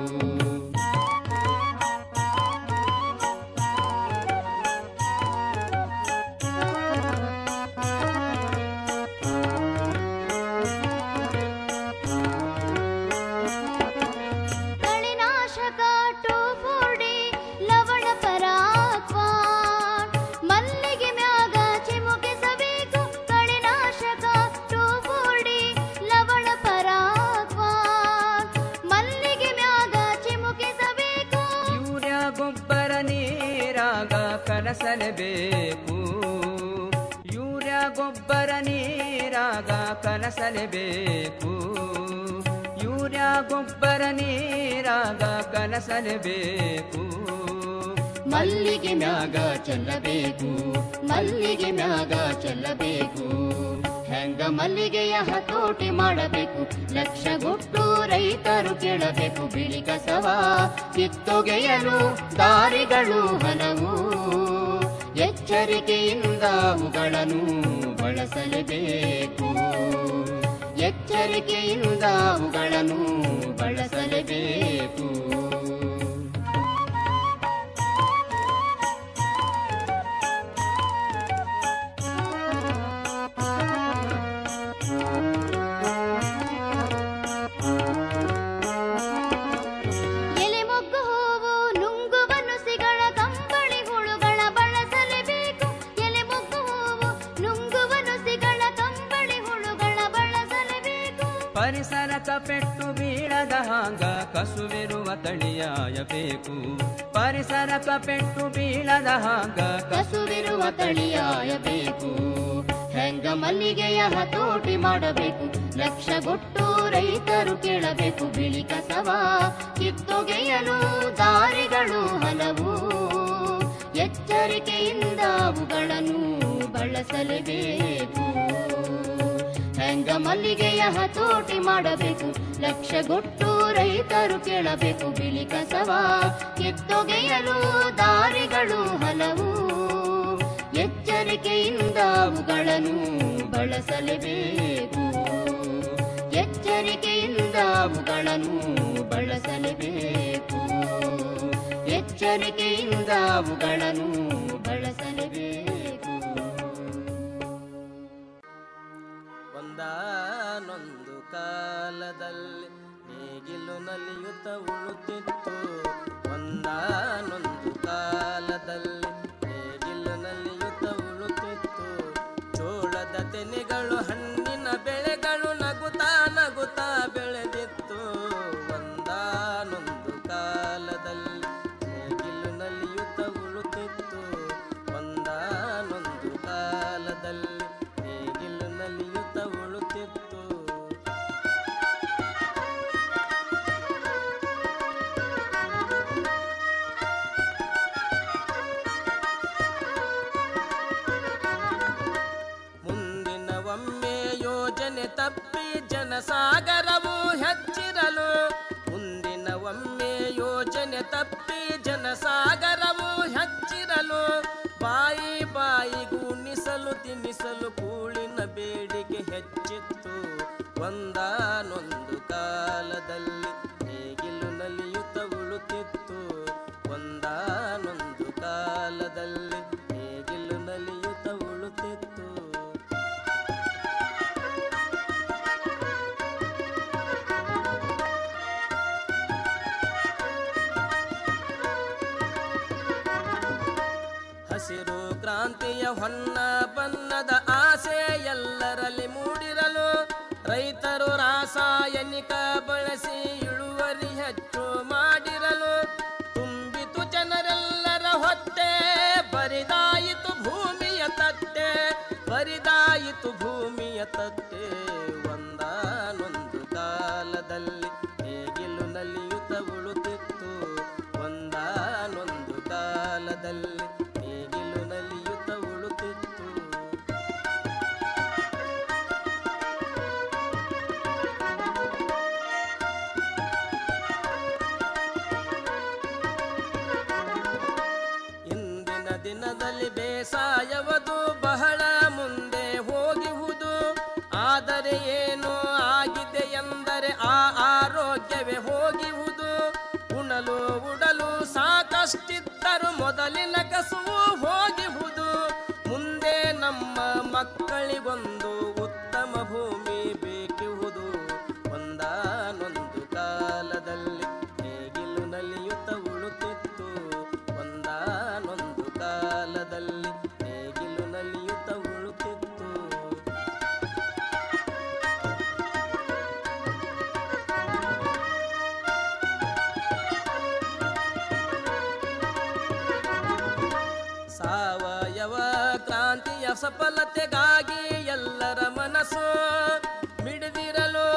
ಕಳೆನಾಶಕ ಟೋಫೋಡಿ ಲವಣ ಪರಾಕ್ವಾ ಮಲ್ಲಿಗೆ ಮ್ಯಾಗ ಚಿಮುಕಿಸಬೇಕು ಕಳೆನಾಶಕ ಟೋಫೋಡಿ ಲವಣ ಪರಾಕ್ವಾ ಮಲ್ಲಿಗೆ ಮ್ಯಾಗ ಚಿಮುಕಿಸಬೇಕು ಯೂರಿಯಾ ಗೊಬ್ಬರ ನೀರಾಗ ಕಲಸಲೇಬೇಕು ಯೂರಿಯಾ ಗೊಬ್ಬರ ನೀರಾಗ ಕಲಸಲೇಬೇಕು ಯೂರಿಯಾ ಗೊಬ್ಬರ ನೀರಾಗ ಕಲಸಲೇಬೇಕು ಮಲ್ಲಿಗೆ ಮ್ಯಾಗ ಚೆಲ್ಲಬೇಕು ಮಲ್ಲಿಗೆ ಮ್ಯಾಗ ಚೆಲ್ಲಬೇಕು ಹೆಂಗ ಮಲ್ಲಿಗೆಯ ಹತೋಟಿ ಮಾಡಬೇಕು ಲಕ್ಷಗೊಟ್ಟು ರೈತರು ಕೇಳಬೇಕು ಬಿಳಿ ಕಸವ ಕಿತ್ತೊಗೆಯಲು ದಾರಿಗಳು ಹಲವು ಎಚ್ಚರಿಕೆಯಿಂದ ಅವುಗಳನ್ನು ಬಳಸಲೇಬೇಕು ಎಚ್ಚರಿಕೆಯಿಂದ ಅವುಗಳನ್ನು ಬಳಸಲೇಬೇಕು ಎಲೆ ಮೊಗ್ಗು ಹೂವು ನುಂಗುವ ನುಸಿಗಳ ಕಂಬಳಿ ಹುಳುಗಳ ಬಳಸಲೇಬೇಕು ಎಲೆ ಮೊಗ್ಗು ಹೂವು ನುಂಗುವ ನುಸಿಗಳ ಕಂಬಳಿ ಹುಳುಗಳ ಬಳಸಲೇಬೇಕು ಪರಿಸರಕ ಪೆಟ್ಟು ಬೀಳದ ಹಾಂಗ ಕಸುವಿರುವ ತಳಿಯಾಯಬೇಕು ಪರಿಸರಕ ಪೆಟ್ಟು ಬೀಳದ ಹಾಂಗ ಕಸುವಿರುವ ತಳಿಯಾಯಬೇಕು ಹೆಂಗ ಮಲ್ಲಿಗೆಯ ಹತೋಟಿ ಮಾಡಬೇಕು ಲಕ್ಷಗೊಟ್ಟು ರೈತರು ಕೇಳಬೇಕು ಬಿಳಿ ಕಸವ ಕಿತ್ತೊಗೆಯಲು ದಾರಿಗಳು ಹಲವು ಎಚ್ಚರಿಕೆಯಿಂದ ಅವುಗಳನ್ನು ಬಳಸಲೇಬೇಕು ಹೆಂಗ ಮಲ್ಲಿಗೆಯ ಹತೋಟಿ ಮಾಡಬೇಕು ಲಕ್ಷಗೊಟ್ಟು ರೈತರು ಕೇಳಬೇಕು ಬಿಳಿ ಕಸವ ಕಿತ್ತೊಗೆಯಲು ದಾರಿಗಳು ಹಲವು ಎಚ್ಚರಿಕೆಯಿಂದ ಅವುಗಳನ್ನು ಬಳಸಲೇಬೇಕು ಎಚ್ಚರಿಕೆಯಿಂದ ಅವುಗಳನ್ನು ಬಳಸಲೇಬೇಕು ಎಚ್ಚರಿಕೆಯಿಂದ ಅವುಗಳನ್ನು ಬಳಸಲೇಬೇಕು ಒಂದಾನೊಂದು ಕಾಲದಲ್ಲಿ ನೇಗಿಲು ನಲಿಯುತ್ತ ಉಳುತ್ತಿತ್ತು ಒಂದಾನೊಂದು ಕಾಲದಲ್ಲಿ ನೇಗಿಲು ನಲಿಯುತ್ತ ಉಳುತ್ತಿತ್ತು ಚೋಳದ ತೆನೆಗಳು ಹಣ್ಣಿನ ಬೆಳೆಗಳು ನಗುತ್ತಾ ನಗುತ್ತಾ ಬೆಳೆದಿತ್ತು ಒಂದಾನೊಂದು ಕಾಲದಲ್ಲಿ ನೇಗಿಲು ನಲಿಯುತ್ತ ಉಳುತ್ತಿತ್ತು ಒಂದಾನೊಂದು ಕಾಲದಲ್ಲಿ ನೇಗಿಲು ನಲಿಯುತ್ತ ಉಳುತ್ತಿತ್ತು ಮುಂದಿನ ಒಮ್ಮೆ ಯೋಜನೆ ತಪ್ಪಿ ಜನಸಾಗರವು ಹೆಚ್ಚಿರಲು ಮುಂದಿನ ಒಮ್ಮೆ ಯೋಜನೆ ತಪ್ಪಿ ಜನಸಾಗರವು ಹೆಚ್ಚಿರಲು ಬಾಯಿ ಬಾಯಿಗೂ ನಿಸಲು ತಿನ್ನಿಸಲು ಕೂಳಿನ ಬೇಡಿಕೆ ಹೆಚ್ಚಿತ್ತು ಒಂದಾನೊಂದು ಕಾಲದಲ್ಲಿ ನೇಗಿಲು ನಲಿಯುತ್ತ ಉಳುತ್ತಿತ್ತು ಒಂದಾನೊಂದು ಕಾಲದಲ್ಲಿ ನೇಗಿಲು ನಲಿಯುತ್ತ ಉಳುತ್ತಿತ್ತು ಹಸಿರು ಕ್ರಾಂತಿಯ ಹೊನ್ನ ಬಣ್ಣದ ಆಸೆ ಎಲ್ಲರಲ್ಲಿ ಮೂಡಿರಲು ರೈತರು ರಾಸಾಯನಿಕ ಬಳಸಿ ಇಳುವರಿ ಹೆಚ್ಚು ಮಾಡಿರಲು ತುಂಬಿತು ಜನರೆಲ್ಲರ ಹೊಟ್ಟೆ ಬರಿದಾಯಿತು ಭೂಮಿಯ ತಟ್ಟೆ ಬರಿದಾಯಿತು ಭೂಮಿಯ ತಟ್ಟೆ ಒಂದಾನೊಂದು ಕಾಲದಲ್ಲಿ ನೇಗಿಲು ನಲಿಯುತ್ತ ಉಳುತ್ತಿತ್ತು ಒಂದಾನೊಂದು ಕಾಲದಲ್ಲಿ ನೇಗಿಲು ನಲಿಯುತ್ತ ಉಳುತ್ತಿತ್ತು ಇಂದಿನ ದಿನದಲ್ಲಿ ಬೇಸಾಯವದು ಬಹಳ ಮುಂದೆ ಹೋಗಿಹುದು ಆದರೆ ಏನು ಆಗಿದೆ ಎಂದರೆ ಆ ಆರೋಗ್ಯವೇ ಹೋಗಿಹುದು ಉಣಲು ಉಡಲು ಸಾಕಷ್ಟಿದ್ದರು ಮೊದಲಿನ ಕಸುವು ಹೋಗಿಹುದು ಮುಂದೆ ನಮ್ಮ ಮಕ್ಕಳಿಗೊಂದು ಉತ್ತಮ ಭೂಮಿ ಬೇಕಿಹುದು ಒಂದಾನೊಂದು ಕಾಲದಲ್ಲಿ ನೇಗಿಲು ನಲಿಯುತ್ತ ಉಳುತ್ತಿತ್ತು ಒಂದಾನೊಂದು ಕಾಲದಲ್ಲಿ ನೇಗಿಲು ನಲಿಯುತ್ತ ಉಳುತ್ತಿತ್ತು ಸಾವಯವ ಕ್ರಾಂತಿಯ ಸಫಲತೆಗಾಗಿ ಎಲ್ಲರ ಮನಸ್ಸು ಮಿಡಿದಿರಲು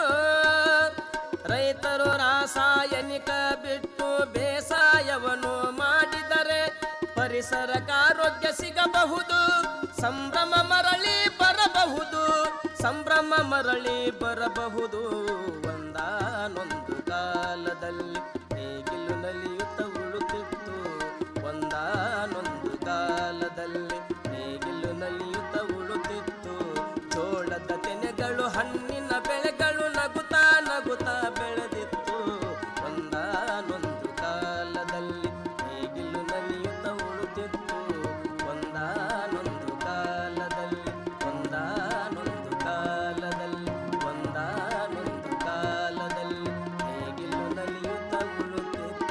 ರೈತರು ರಾಸಾಯನಿಕ ಬಿಟ್ಟು ಬೇಸಾಯವನ್ನು ಮಾಡಿದರೆ ಪರಿಸರಕ್ಕೆ ಆರೋಗ್ಯ ಸಿಗಬಹುದು ಸಂಭ್ರಮ ಮರಳಿ ಬರಬಹುದು ಸಂಭ್ರಮ ಮರಳಿ ಬರಬಹುದು ಒಂದಾನೊಂದು ಕಾಲದಲ್ಲಿ ನೇಗಿಲು ನಲಿಯುತ್ತ ಉಳುತ್ತಿತ್ತು ಒಂದಾನೊಂದು ಕಾಲದಲ್ಲಿ ನೇಗಿಲು ನಲಿಯುತ್ತ ಉಳುತ್ತಿತ್ತು ಜೋಳದ ತೆನೆಗಳು ಹಣ್ಣಿನ ಬೆಳೆಗಳು ನಗುತ್ತಾ ನಗುತ್ತಾ ಬೆಳೆದಿತ್ತು ಒಂದಾನೊಂದು ಕಾಲದಲ್ಲಿ ನೇಗಿಲು ನಲಿಯುತ್ತ ಉಳುತ್ತಿತ್ತು ಒಂದಾನೊಂದು ಕಾಲದಲ್ಲಿ ಒಂದಾನೊಂದು ಕಾಲದಲ್ಲಿ ಒಂದಾನೊಂದು ಕಾಲದಲ್ಲಿ ನೇಗಿಲು ನಲಿಯುತ್ತ ಉಳುತ್ತಿತ್ತು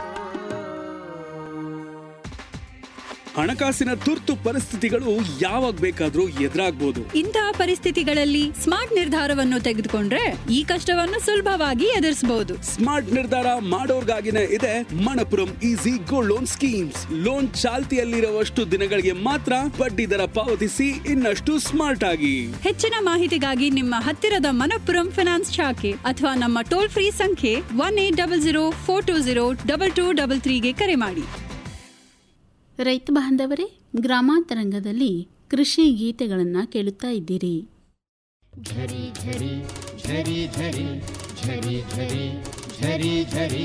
ಹಣಕಾಸಿನ ತುರ್ತು ಪರಿಸ್ಥಿತಿಗಳು ಯಾವಾಗ ಬೇಕಾದ್ರೂ ಎದುರಾಗ್ಬೋದು ಇಂತಹ ಪರಿಸ್ಥಿತಿಗಳಲ್ಲಿ ಸ್ಮಾರ್ಟ್ ನಿರ್ಧಾರವನ್ನು ತೆಗೆದುಕೊಂಡ್ರೆ ಈ ಕಷ್ಟವನ್ನು ಸುಲಭವಾಗಿ ಎದುರಿಸಬಹುದು ಸ್ಮಾರ್ಟ್ ನಿರ್ಧಾರ ಮಾಡೋರ್ಗಾಗಿನೇ ಇದೆ Manappuram easy gold loan schemes loan ಚಾಲ್ತಿಯಲ್ಲಿರುವಷ್ಟು ದಿನಗಳಿಗೆ ಮಾತ್ರ ಬಡ್ಡಿ ದರ ಪಾವತಿಸಿ ಇನ್ನಷ್ಟು ಸ್ಮಾರ್ಟ್ ಆಗಿ ಹೆಚ್ಚಿನ ಮಾಹಿತಿಗಾಗಿ ನಿಮ್ಮ ಹತ್ತಿರದ ಮನಪ್ಪುರಂ ಫಿನಾನ್ಸ್ ಶಾಖೆ ಅಥವಾ ನಮ್ಮ ಟೋಲ್ ಫ್ರೀ ಸಂಖ್ಯೆ one eight double zero four two zero double two double ತ್ರೀಗೆ ಕರೆ ಮಾಡಿ ರೈತ ಬಾಂಧವರೇ ಗ್ರಾಮಾಂತರಂಗದಲ್ಲಿ ಕೃಷಿ ಗೀತೆಗಳನ್ನು ಕೇಳುತ್ತಾ ಇದ್ದೀರಿ ಝರಿ ಝರಿ ಝರಿ ಝರಿ ಝರಿ ಝರಿ ಝರಿ ಝರಿ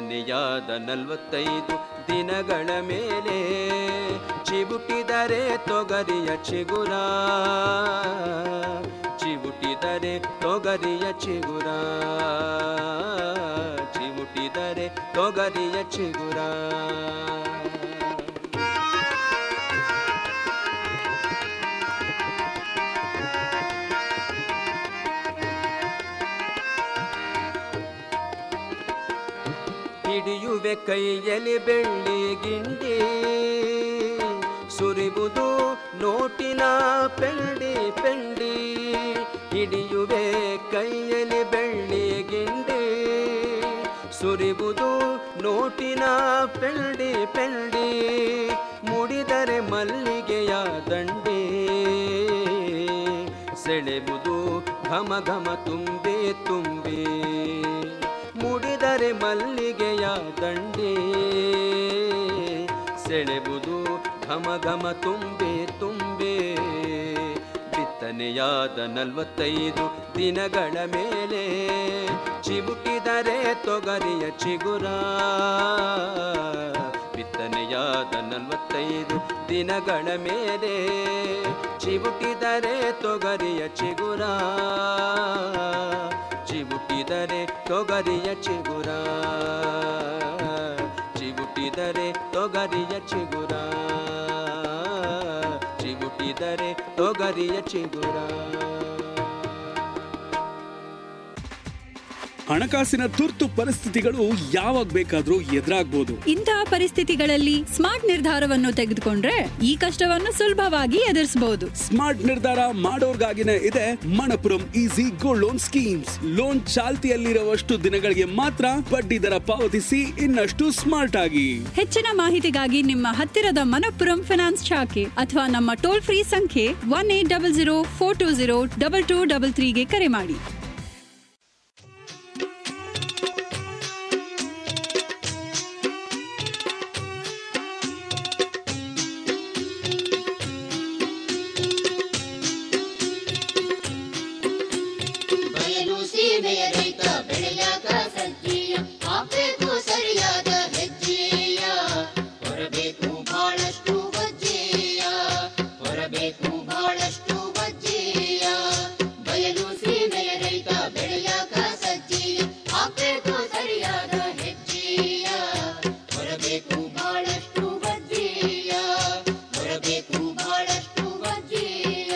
ಬಿತ್ತನೆಯಾದ ನಲವತ್ತೈದು ದಿನಗಳ ಮೇಲೆ ಚಿಬುಟಿದರೆ ತೊಗರಿಯ ಚಿಗುರ ಚಿಬುಟಿದರೆ ತೊಗರಿಯ ಚಿಗುರ ಚಿಬುಟಿದರೆ ತೊಗರಿಯ ಚಿಗುರ ಹಿಡಿಯುವೆ ಕೈಯಲ್ಲಿ ಬೆಳ್ಳಿ ಗಿಂಡಿ ಸುರಿಬುದು ನೋಟಿನ ಪೆಂಡಿ ಪೆಂಡಿ ಹಿಡಿಯುವೆ ಕೈಯಲ್ಲಿ ಬೆಳ್ಳಿ ಗಿಂಡಿ ಸುರಿಬುದು ನೋಟಿನ ಪೆಂಡಿ ಪೆಂಡಿ ಮುಡಿದರೆ ಮಲ್ಲಿಗೆಯ ದಂಡಿ ಸೆಳೆಬುದು ಘಮ ಘಮ ತುಂಬಿ ತುಂಬಿ ಮುಡಿದರೆ ಮಲ್ಲಿಗೆಯ ದಂಡಿ ಸೆಳೆಬುದು ಘಮ ಘಮ ತುಂಬಿ ತುಂಬಿ ಬಿತ್ತನೆಯಾದ ನಲವತ್ತೈದು ದಿನಗಳ ಮೇಲೆ ಚಿಬುಟಿದರೆ ತೊಗರಿಯ ಚಿಗುರ ಬಿತ್ತನೆಯಾದ ನಲವತ್ತೈದು ದಿನಗಳ ಮೇಲೆ ಚಿಬುಟಿದರೆ ತೊಗರಿಯ ಚಿಗುರ ಚಿಬುಟಿದರೆ ತೊಗರಿಯ ಚಿಗುರ ಚಿಬುಟಿದರೆ ತೊಗರಿಯ ಚಿಗುರ ಚಿಬುಟಿದರೆ ತೊಗರಿಯ ಚಿಗುರ ಹಣಕಾಸಿನ ತುರ್ತು ಪರಿಸ್ಥಿತಿಗಳು ಯಾವಾಗ ಬೇಕಾದ್ರೂ ಎದುರಾಗ್ಬೋದು ಇಂತಹ ಪರಿಸ್ಥಿತಿಗಳಲ್ಲಿ ಸ್ಮಾರ್ಟ್ ನಿರ್ಧಾರವನ್ನು ತೆಗೆದುಕೊಂಡ್ರೆ ಈ ಕಷ್ಟವನ್ನು ಸುಲಭವಾಗಿ ಎದುರಿಸಬಹುದು ಸ್ಮಾರ್ಟ್ ನಿರ್ಧಾರ ಮಾಡೋರ್ಗಾಗಿನೇ ಇದೆ Manappuram easy gold loan schemes loan ಚಾಲ್ತಿಯಲ್ಲಿರುವಷ್ಟು ದಿನಗಳಿಗೆ ಮಾತ್ರ ಬಡ್ಡಿ ದರ ಪಾವತಿಸಿ ಇನ್ನಷ್ಟು ಸ್ಮಾರ್ಟ್ ಆಗಿ ಹೆಚ್ಚಿನ ಮಾಹಿತಿಗಾಗಿ ನಿಮ್ಮ ಹತ್ತಿರದ ಮನಪ್ಪುರಂ ಫಿನಾನ್ಸ್ ಶಾಖೆ ಅಥವಾ ನಮ್ಮ ಟೋಲ್ ಫ್ರೀ ಸಂಖ್ಯೆ one eight double zero four two zero double two double ತ್ರೀಗೆ ಕರೆ ಮಾಡಿ ಬಯಲು ಸೀಮೆಯ ರೈತ ಬೆಳೆಯಾಕ ಸಜ್ಜೀಯ ಹಾಕ್ಬೇಕು ಸರಿಯಾದ ಹೆಜ್ಜೆಯ ಹೊರಬೇಕು ಬಹಳಷ್ಟು ಬಜ್ಜೆಯ ಹೊರಬೇಕು ಬಹಳಷ್ಟು ಬಜ್ಜೆಯ ಬಯಲು ಸೀಮೆಯ ರೈತ ಬೆಳೆಯಾಕ ಸಜ್ಜೀಯ ಹಾಕ್ಬೇಕು ಸರಿಯಾದ ಹೆಜ್ಜೆಯ ಹೊರಬೇಕು ಬಹಳಷ್ಟು ಬಜ್ಜೆಯ ಹೊರಬೇಕು ಬಹಳಷ್ಟು ಬಜ್ಜೆಯ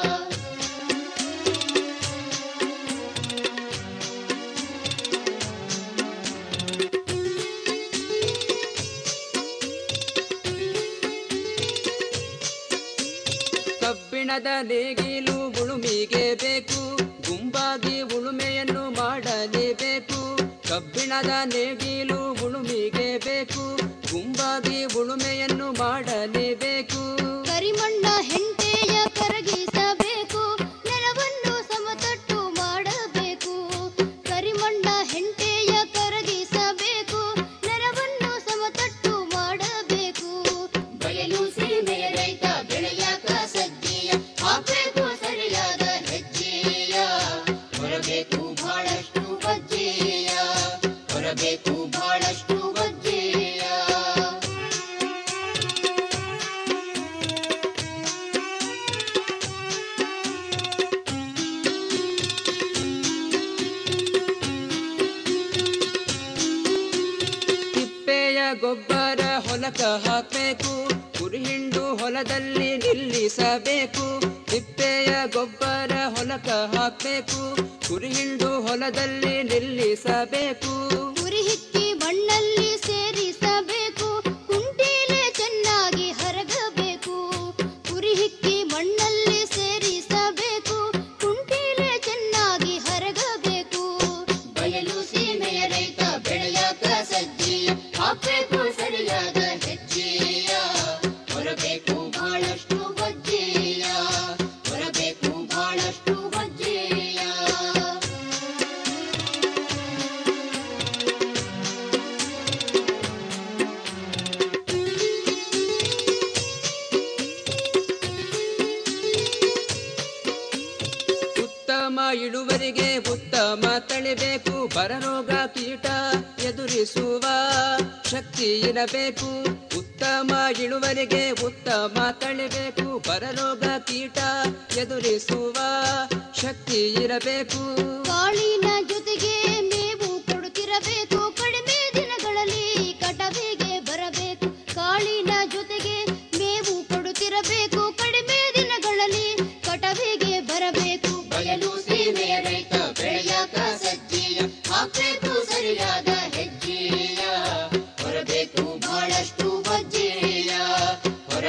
ಕಬ್ಬಿಣದ ನೇಗಿಲು ಉಳುಮಿಗೆ ಬೇಕು ಗುಂಪಾಗಿ ಉಳುಮೆಯನ್ನು ಮಾಡಲೇಬೇಕು ಕಬ್ಬಿಣದ ನೇಗಿಲು ಉಳುಮಿಗೆ ಬೇಕು ಗುಂಪಾಗಿ ಉಳುಮೆಯನ್ನು ಮಾಡಲೇಬೇಕು ಕರಿಮಣ್ಣ ಹೆಂಟೆಯ ಕರಗಿಸಬೇಕು ನೆಲವನ್ನು ಸಮತಟ್ಟು ಮಾಡಬೇಕು ಕರಿಮಣ್ಣ ಹೆಂಟೆಯ ಕರಗಿಸಬೇಕು ನೆಲವನ್ನು ಸಮತಟ್ಟು ಮಾಡಬೇಕು ಬಯಲು ಸೀಮೆಯ ರೈತ ಬೆಳೆಯಾಕ ಸಜ್ಜೆಯ ಹಾಕಬೇಕು ಸರಿಯಾದ ಹೆಜ್ಜೆಯ ಹೊರಬೇಕು ಬಹಳಷ್ಟು ಬಜ್ಜೆಯ ಹೊರಬೇಕು ಬಹಳಷ್ಟು ಬಜ್ಜೆಯ ತಿಪ್ಪೆಯ ಗೊಬ್ಬರ ಹೊಲಕ ಹಾಕಬೇಕು ಕುರಿಹಿಂಡು ಹೊಲದಲ್ಲಿ ನಿಲ್ಲಿಸಬೇಕು ತಿಪ್ಪೆಯ ಗೊಬ್ಬರ ಹೊಲಕ ಹಾಕಬೇಕು ಕುರಿಹಿಂಡು ಹೊಲದಲ್ಲಿ ನಿಲ್ಲಿಸಬೇಕು ಉರಿ ಹಿಕ್ಕಿ ಮಣ್ಣಲ್ಲಿ ಸೇರಿಸಬೇಕು ಕುಂಟೀಲೆ ಚೆನ್ನಾಗಿ ಹರಗಬೇಕು ಉರಿ ಹಿಕ್ಕಿ ಮಣ್ಣಲ್ಲಿ ಸೇರಿಸಬೇಕು ಕುಂಟೀಲೆ ಚೆನ್ನಾಗಿ ಹರಗಬೇಕು ಬಯಲು ಸೀಮೆಯ ರೈತ ಬೆಳೆಯಾಕ ಸಜ್ಜೆಯ ಹಾಕಬೇಕು ಸರಿಯಾದ ಹೆಜ್ಜೆಯ ಹೊರಬೇಕು ಬಹಳಷ್ಟು ಬಜ್ಜೆಯ ಹೊರಬೇಕು ಬಹಳಷ್ಟು ಬಜ್ಜೆಯ ಇಳುವರಿಗೆ ಉತ್ತಮ ತಳಿಬೇಕು ಬರರೋಗ ಕೀಟ ಎದುರಿಸುವ ಶಕ್ತಿ ಇರಬೇಕು ಉತ್ತಮ ಇಳುವರಿಗೆ ಉತ್ತಮ ತಳಿಬೇಕು ಬರರೋಗ ಕೀಟ ಎದುರಿಸುವ ಶಕ್ತಿ ಇರಬೇಕು ಕಾಳಿನ ಜೊತೆಗೆ